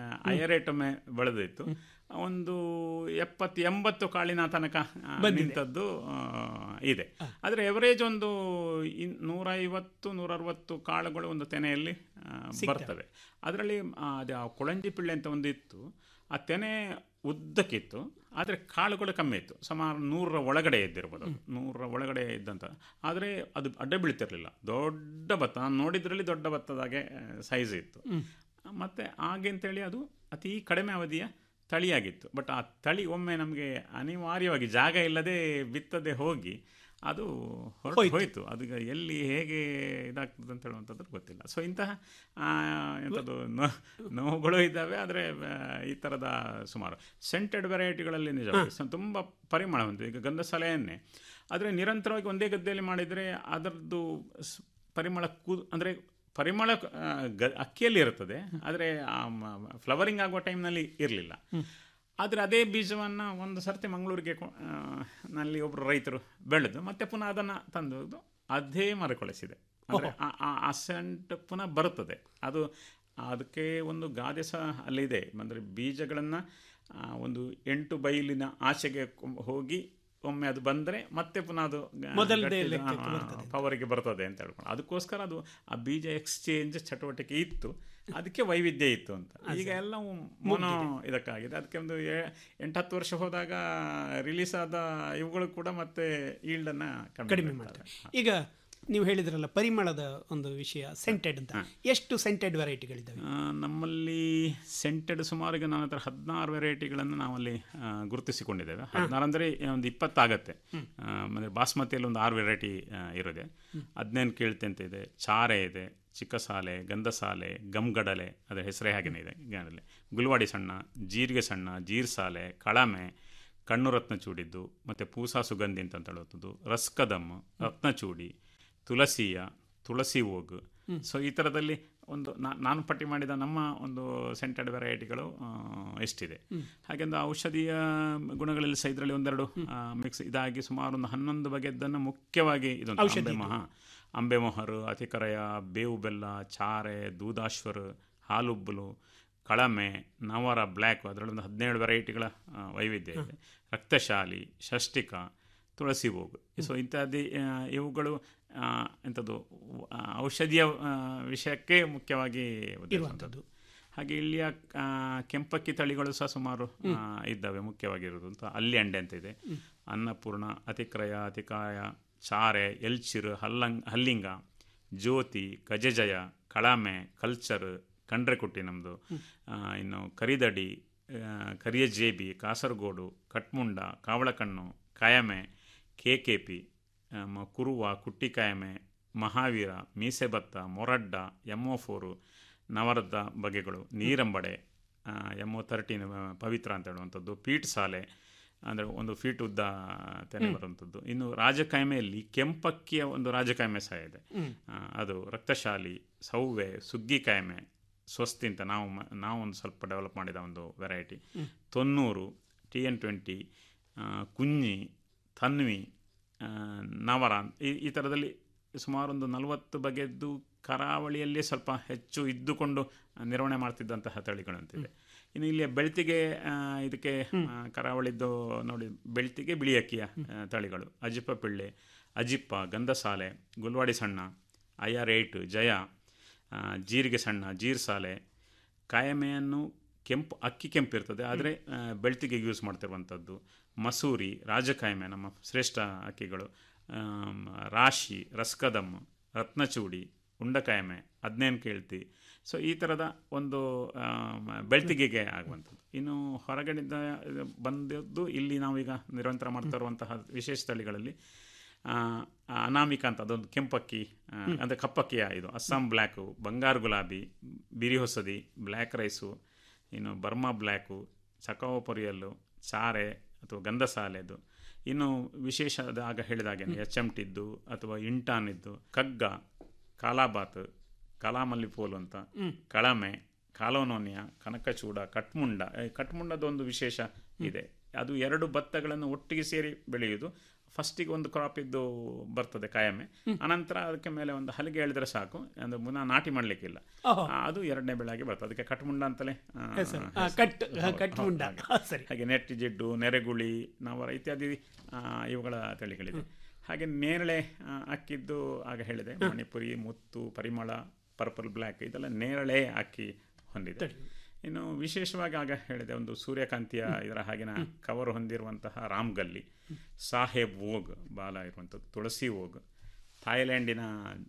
ಐರೈಟಮೆ ಬೆಳೆದಿತ್ತು ಒಂದು ಎಪ್ಪತ್ತು ಎಂಬತ್ತು ಕಾಳಿನ ತನಕ ಆ, ಬಂದಿದೆ. ನಿಂತದ್ದು ಆ, ಇದೆ ಆದರೆ ಎವರೇಜ್ ಒಂದು ಇನ್- ನೂರೈವತ್ತು ನೂರರವತ್ತು ಕಾಳುಗಳು ಒಂದು ತೆನೆಯಲ್ಲಿ ಆ, ಸಿಗ್ತವೆ. ಬರ್ತವೆ ಅದರಲ್ಲಿ ಅದು ಆ ಕೊಳಂಜಿ ಪಿಳ್ಳೆ ಅಂತ ಒಂದು ಇತ್ತು ಆ ತೆನೆ ಉದ್ದಕ್ಕಿತ್ತು ಆದರೆ ಕಾಳುಗಳು ಕಮ್ಮಿ ಇತ್ತು ಸುಮಾರು ನೂರರ ಒಳಗಡೆ ಇದ್ದಿರ್ಬೋದು ಅದು. ನೂರರ ಒಳಗಡೆ ಇದ್ದಂಥ ಆದರೆ ಅದು ಅಡ್ಡ ಬೀಳ್ತಿರ್ಲಿಲ್ಲ ದೊಡ್ಡ ಭತ್ತ ನಾನು ನೋಡಿದ್ರಲ್ಲಿ ದೊಡ್ಡ ಭತ್ತದಾಗೆ ಸೈಜ್ ಇತ್ತು ಮತ್ತು ಹಾಗೆ ಅಂತೇಳಿ ಅದು ಅತಿ ಕಡಿಮೆ ಅವಧಿಯ ತಳಿಯಾಗಿತ್ತು ಬಟ್ ಆ ತಳಿ ಒಮ್ಮೆ ನಮಗೆ ಅನಿವಾರ್ಯವಾಗಿ ಜಾಗ ಇಲ್ಲದೆ ಬಿತ್ತದೆ ಹೋಗಿ ಅದು ಹೊರಟು ಹೋಯ್ತು. ಹೋಯಿತು ಅದು ಈಗ ಎಲ್ಲಿ ಹೇಗೆ ಇದಾಗ್ತದೆ ಅಂತ ಹೇಳುವಂಥದ್ದು ಗೊತ್ತಿಲ್ಲ ಸೊ ಇಂತಹ ಆ, ಎಂಥದ್ದು ನೋ- ನೋವುಗಳು ಇದ್ದಾವೆ ಆದರೆ ಈ ಥರದ ಸುಮಾರು ಸೆಂಟೆಡ್ ವೆರೈಟಿಗಳಲ್ಲಿ ನಿಜವಾಗಿ ಸ- ತುಂಬ ಪರಿಮಳ ಹೊಂದಿದೆ ಈಗ ಗಂಧಸಾಲೆಯನ್ನೇ ಆದರೆ ನಿರಂತರವಾಗಿ ಒಂದೇ ಗದ್ದೆಯಲ್ಲಿ ಮಾಡಿದರೆ ಅದರದ್ದು ಸ್- ಪರಿಮಳ ಕೂ ಅಂದರೆ ಪರಿಮಳ ಆ, ಗ ಅಕ್ಕಿಯಲ್ಲಿ ಇರ್ತದೆ ಆದರೆ ಫ್ಲವರಿಂಗ್ ಆಗುವ ಟೈಮ್ನಲ್ಲಿ ಇರಲಿಲ್ಲ ಆದರೆ ಅದೇ ಬೀಜವನ್ನು ಒಂದು ಸರ್ತಿ ಮಂಗಳೂರಿಗೆ ಕೊ- ಆ, ನಲ್ಲಿ ಒಬ್ಬರು ರೈತರು ಬೆಳೆದು ಮತ್ತೆ ಪುನಃ ಅದನ್ನು ತಂದು ಅದೇ ಮರುಕಳಿಸಿದೆ ಅಂದರೆ ಆ ಸೆಂಟ್ ಪುನಃ ಬರುತ್ತದೆ ಅದು ಅದಕ್ಕೆ ಒಂದು ಗಾದೆ ಸಹ ಅಲ್ಲಿದೆ ಅಂದರೆ ಬೀಜಗಳನ್ನು ಒಂದು ಎಂಟು ಬೈಲಿನ ಆಚೆಗೆ ಕೊ- ಹೋಗಿ ಒಮ್ಮೆ ಅದು ಬಂದರೆ ಮತ್ತೆ ಪುನಃ ಅದು ಗ- ಮೊದಲನೇ ಗಟ್ಟಿ- ಲೆಕ್ಕಕ್ಕೆ ಆ, ಬರ್ತದೆ. ಪವರಿಗೆ ಬರ್ತದೆ ಅಂತ ಹೇಳ್ಕೊಂಡು ಅದಕ್ಕೋಸ್ಕರ ಅದು ಆ ಬೀಜ ಎಕ್ಸ್ಚೇಂಜ್ ಚಟುವಟಿಕೆ ಇತ್ತು ಅದಕ್ಕೆ ವೈವಿಧ್ಯ ಇತ್ತು ಅಂತ ಈಗ ಎಲ್ಲವೂ ಮೊನೋ ಇದಕ್ಕಾಗಿದೆ ಅದಕ್ಕೆ ಒಂದು ಎ- ಎಂಟು ಹತ್ತು ವರ್ಷ ಹೋದಾಗ ರಿಲೀಸ್ ಆದ ಇವುಗಳು ಕೂಡ ಮತ್ತೆ ಈಲ್ಡನ್ನು ಕಡಿಮೆ ಮಾಡ್ತಾರೆ ಈಗ ನೀವು ಹೇಳಿದ್ರಲ್ಲ ಪರಿಮಳದ ಒಂದು ವಿಷಯ ಸೆಂಟೆಡ್ ಅಂತ ಎಷ್ಟು ಸೆಂಟೆಡ್ ವೆರೈಟಿಗಳಿದ್ದಾವೆ ಆ, ನಮ್ಮಲ್ಲಿ ಸೆಂಟೆಡ್ ಸುಮಾರು ಈಗ ನನ್ನ ಹತ್ರ ಹದಿನಾರು ವೆರೈಟಿಗಳನ್ನು ನಾವಲ್ಲಿ ಆ, ಗುರುತಿಸಿಕೊಂಡಿದ್ದೇವೆ ಹದಿನಾರು ಅಂದರೆ ಒಂದು ಇಪ್ಪತ್ತಾಗತ್ತೆ ಆ, ಮತ್ತೆ ಬಾಸ್ಮತಿಯಲ್ಲಿ ಒಂದು ಆರು ವೆರೈಟಿ ಇರೋದೆ ಹದಿನೈದು ಕೀಳ್ತೆ ಅಂತ ಇದೆ ಚಾರೆ ಇದೆ ಚಿಕ್ಕಸಾಲೆ ಗಂಧಸಾಲೆ ಗಮ್ಗಡಲೆ ಅದರ ಹೆಸರೇ ಹಾಗೇನೆ ಇದೆ ಗಾನಲ್ಲಿ ಗುಲ್ವಾಡಿ ಸಣ್ಣ ಜೀರಿಗೆ ಸಣ್ಣ ಜೀರ್ಸಾಲೆ ಕಳಮೆ ಕಣ್ಣು ರತ್ನ ಚೂಡಿದ್ದು ಮತ್ತು ಪೂಸಾ ಸುಗಂಧಿ ಅಂತ ಹೇಳುವಂಥದ್ದು ರಸ್ಕದಮ್ ರತ್ನಚೂಡಿ ತುಳಸಿಯ ತುಳಸಿ ಹೋಗು ಸೊ ಈ ಥರದಲ್ಲಿ ಒಂದು ನಾ- ನಾನು ಪಟ್ಟಿ ಮಾಡಿದ ನಮ್ಮ ಒಂದು ಸೆಂಟೆಡ್ ವೆರೈಟಿಗಳು ಎಷ್ಟಿದೆ ಹಾಗೆ ಒಂದು ಔಷಧೀಯ ಗುಣಗಳಲ್ಲಿ ಸಹ ಇದರಲ್ಲಿ ಒಂದೆರಡು ಮಿಕ್ಸ್ ಇದಾಗಿ ಸುಮಾರು ಒಂದು ಹನ್ನೊಂದು ಬಗೆದ್ದನ್ನು ಮುಖ್ಯವಾಗಿ ಇದೊಂದು ಔಷಧಿ ಅಂಬೆ ಮಹಾ ಅಂಬೆಮೊಹರು ಅತಿಕರಯ ಬೇವು ಬೆಲ್ಲ ಚಾರೆ ದೂದಾಶ್ವರ್ ಹಾಲುಬ್ಬಲು ಕಳಮೆ ನವರ ಬ್ಲ್ಯಾಕ್ ಅದರಲ್ಲಿ ಒಂದು ಹದಿನೇಳು ವೆರೈಟಿಗಳ ಆ, ವೈವಿಧ್ಯ ಇದೆ ರಕ್ತಶಾಲಿ ಷಷ್ಟಿಕ ತುಳಸಿ ಹೋಗು ಸೊ ಇತ್ಯಾದಿ ಆ, ಇವುಗಳು ಆ, ಎಂಥದ್ದು ಆ, ಔಷಧಿಯ ಆ, ವಿಷಯಕ್ಕೆ ಮುಖ್ಯವಾಗಿ ಉದ್ದೇಶಿಸುವಂಥದ್ದು ಹಾಗೆ ಇಲ್ಲಿಯ ಆ, ಕೆಂಪಕ್ಕಿ ತಳಿಗಳು ಸಹ ಸುಮಾರು ಆ, ಇದ್ದಾವೆ ಮುಖ್ಯವಾಗಿರೋದು ಅಂತ ಅಲ್ಲಿ ಅಂಡೆ ಅಂತ ಇದೆ ಅನ್ನಪೂರ್ಣ ಅತಿಕ್ರಯ ಅತಿಕಾಯ ಚಾರೆ ಎಲ್ಚಿರು ಹಲ್ಲಂಗ್ ಹಲ್ಲಿಂಗ ಜ್ಯೋತಿ ಗಜಜಯ ಕಳಮೆ ಕಲ್ಚರ್ ಕಂಡ್ರೆಕುಟ್ಟಿ ನಮ್ಮದು ಇನ್ನು ಕರಿದಡಿ ಆ, ಕರಿಯ ಜೇಬಿ ಕಾಸರಗೋಡು ಕಟ್ಮುಂಡ ಕಾವಳಕಣ್ಣು ಕಾಯಮೆ ಕೆ ಕೆ ಪಿ ಕುರುವ ಕುಟ್ಟಿ ಕಾಯಮೆ ಮಹಾವೀರ ಮೀಸೆಬತ್ತ ಮೊರಡ್ಡ ಎಮ್ಮೋ ಫೋರು ನವರದ ಬಗೆಗಳು ನೀರಂಬಡೆ ಎಮ್ಮೋ ತರ್ಟೀನ್ ಪವಿತ್ರ ಅಂತ ಹೇಳುವಂಥದ್ದು ಪೀಟ್ ಸಾಲೆ ಅಂದರೆ ಒಂದು ಫೀಟ್ ಉದ್ದ ತೆನೆ ಬರುವಂಥದ್ದು ಇನ್ನು ರಾಜಕಾಯ್ಮೆಯಲ್ಲಿ ಕೆಂಪಕ್ಕಿಯ ಒಂದು ರಾಜಕಾಯ್ಮೆ ಸಹ ಇದೆ ಹ್ಮ್. ಆ, ಅದು ರಕ್ತಶಾಲಿ ಸೌವೆ ಸುಗ್ಗಿ ಕಾಯ್ಮೆ ಸ್ವಸ್ತಿ ಅಂತ ನಾವು ಮ- ನಾವು ಒಂದು ಸ್ವಲ್ಪ ಡೆವಲಪ್ ಮಾಡಿದ ಒಂದು ವೆರೈಟಿ ಹ್ಮ್. ತೊನ್ನೂರು ಟಿ ಎನ್ ಟ್ವೆಂಟಿ ಕುഞ്ഞಿ ತನ್ವಿ ಆ, ನವರ ಈ ಈ ಥರದಲ್ಲಿ ಸುಮಾರು ಒಂದು ನಲವತ್ತು ಬಗೆದ್ದು ಕರಾವಳಿಯಲ್ಲಿ ಸ್ವಲ್ಪ ಹೆಚ್ಚು ಇದ್ದುಕೊಂಡು ನಿರ್ವಹಣೆ ಮಾಡ್ತಿದ್ದಂತಹ ತಳಿಗಳಂತಿದೆ ಇನ್ನು ಇಲ್ಲಿ ಬೆಳ್ತಿಗೆ ಆ, ಇದಕ್ಕೆ ಆ, ಕರಾವಳಿದ್ದು ನೋಡಿ ಬೆಳ್ತಿಗೆ ಬಿಳಿ ಅಕ್ಕಿಯ ಆ, ತಳಿಗಳು ಅಜಿಪ ಪಿಳ್ಳೆ ಅಜಿಪ್ಪ ಗಂಧಸಾಲೆ ಗುಲ್ವಾಡಿ ಸಣ್ಣ ಐ ಆರ್ ಏಟ್ ಜಯ ಆ, ಜೀರಿಗೆ ಸಣ್ಣ ಜೀರ್ಸಾಲೆ ಕಾಯಮೆಯನ್ನು ಕೆಂಪು ಅಕ್ಕಿ ಕೆಂಪು ಇರ್ತದೆ ಆದರೆ ಬೆಳ್ತಿಗೆ ಯೂಸ್ ಮಾಡ್ತಿರುವಂಥದ್ದು ಮಸೂರಿ ರಾಜಕಾಯಮೆ ನಮ್ಮ ಶ್ರೇಷ್ಠ ಅಕ್ಕಿಗಳು ಆಮ್, ರಾಶಿ ರಸ್ಕದಮ್ ರತ್ನಚೂಡಿ ಉಂಡಕಾಯಮೆ ಅದನ್ನೇನು ಕೇಳ್ತಿ ಸೊ ಈ ಥರದ ಒಂದು ಆ, ಮ- ಬೆಳ್ತಿಗೆಗೆ ಆಗುವಂಥದ್ದು ಇನ್ನು ಹೊರಗಡೆಯಿಂದ ಇದು ಬಂದದ್ದು ಇಲ್ಲಿ ನಾವೀಗ ನಿರಂತರ ಮಾಡ್ತಾ ಇರುವಂತಹ ವಿಶೇಷ ತಳಿಗಳಲ್ಲಿ ಆ, ಆ, ಅನಾಮಿಕ ಅಂತ ಅದೊಂದು ಕೆಂಪಕ್ಕಿ ಆ, ಅಂದರೆ ಕಪ್ಪಕ್ಕಿಯ ಇದು ಅಸ್ಸಾಂ ಬ್ಲ್ಯಾಕು ಬಂಗಾರು ಗುಲಾಬಿ ಬಿರಿ ಹೊಸದಿ ಬ್ಲ್ಯಾಕ್ ರೈಸು ಇನ್ನು ಬರ್ಮಾ ಬ್ಲ್ಯಾಕು ಚಕಾವ ಪೊರಿಯಲ್ಲು ಸಾರೆ ಅಥವಾ ಗಂಧಸಾಲೆದು ಇನ್ನು ವಿಶೇಷ ಅದು ಆಗ ಹೇಳಿದಾಗೆ ಎಚ್ ಎಮ್ ಟಿದ್ದು ಅಥವಾ ಇಂಟಾನ್ ಇದ್ದು ಕಗ್ಗ ಕಾಲಾಬಾತ್ ಕಾಲಾಮಲ್ಲಿಪೋಲು ಅಂತ ಕಳಮೆ ಕಾಲೋನೋನಿಯ ಕನಕಚೂಡ ಕಟ್ಮುಂಡ ಈ ಕಟ್ಮುಂಡದೊಂದು ವಿಶೇಷ ಇದೆ ಅದು ಎರಡು ಭತ್ತಗಳನ್ನು ಒಟ್ಟಿಗೆ ಸೇರಿ ಬೆಳೆಯುವುದು ಫಸ್ಟಿಗೆ ಒಂದು ಕ್ರಾಪ್ ಇದ್ದು ಬರ್ತದೆ ಕಾಯಮೆ ಅನಂತರ ಅದಕ್ಕೆ ಮೇಲೆ ಒಂದು ಹಲಿಗೆ ಎಳೆದ್ರೆ ಸಾಕು ಅದು ಪುನಃ ನಾಟಿ ಮಾಡಲಿಕ್ಕಿಲ್ಲ ಓಹೋ. ಅದು ಎರಡನೇ ಬೆಳೆಗೆ ಬರ್ತದೆ ಅದಕ್ಕೆ ಕಟ್ಮುಂಡ ಅಂತಲೇ ಆ, ಹೆಸರು. ಆ, ಹೆಸರು. ಕಟ್- ಹೌದು, ಕಟ್ಮುಂಡ. ಹೌದು, ಆ, ಹಾಗೆ. ಸರಿ. ಹಾಗೆ ನೆಟ್ಟಿ ಜಿಡ್ಡು ನೆರೆಗುಳಿ ನವರ ಇತ್ಯಾದಿ ಆ, ಇವುಗಳ ತಳಿಗಳಿದೆ ಹಾಗೆ ನೇರಳೆ ಆ, ಅಕ್ಕಿದ್ದು ಆಗ ಹೇಳಿದೆ ಮಣಿಪುರಿ ಮುತ್ತು ಪರಿಮಳ ಪರ್ಪಲ್ ಬ್ಲ್ಯಾಕ್ ಇದೆಲ್ಲ ನೇರಳೆ ಅಕ್ಕಿ ಹೊಂದಿದೆ ಇನ್ನು ವಿಶೇಷವಾಗಿ ಆಗ ಹೇಳಿದೆ ಒಂದು ಸೂರ್ಯಕಾಂತಿಯ ಇದರ ಹಾಗಿನ ಕವರ್ ಹೊಂದಿರುವಂತಹ ರಾಮ್ಗಲ್ಲಿ ಸಾಹೇಬ್ ವೋಗ್ ಬಾಲ ಇರುವಂಥದ್ದು ತುಳಸಿ ವೋಗ್ ಥಾಯ್ಲ್ಯಾಂಡಿನ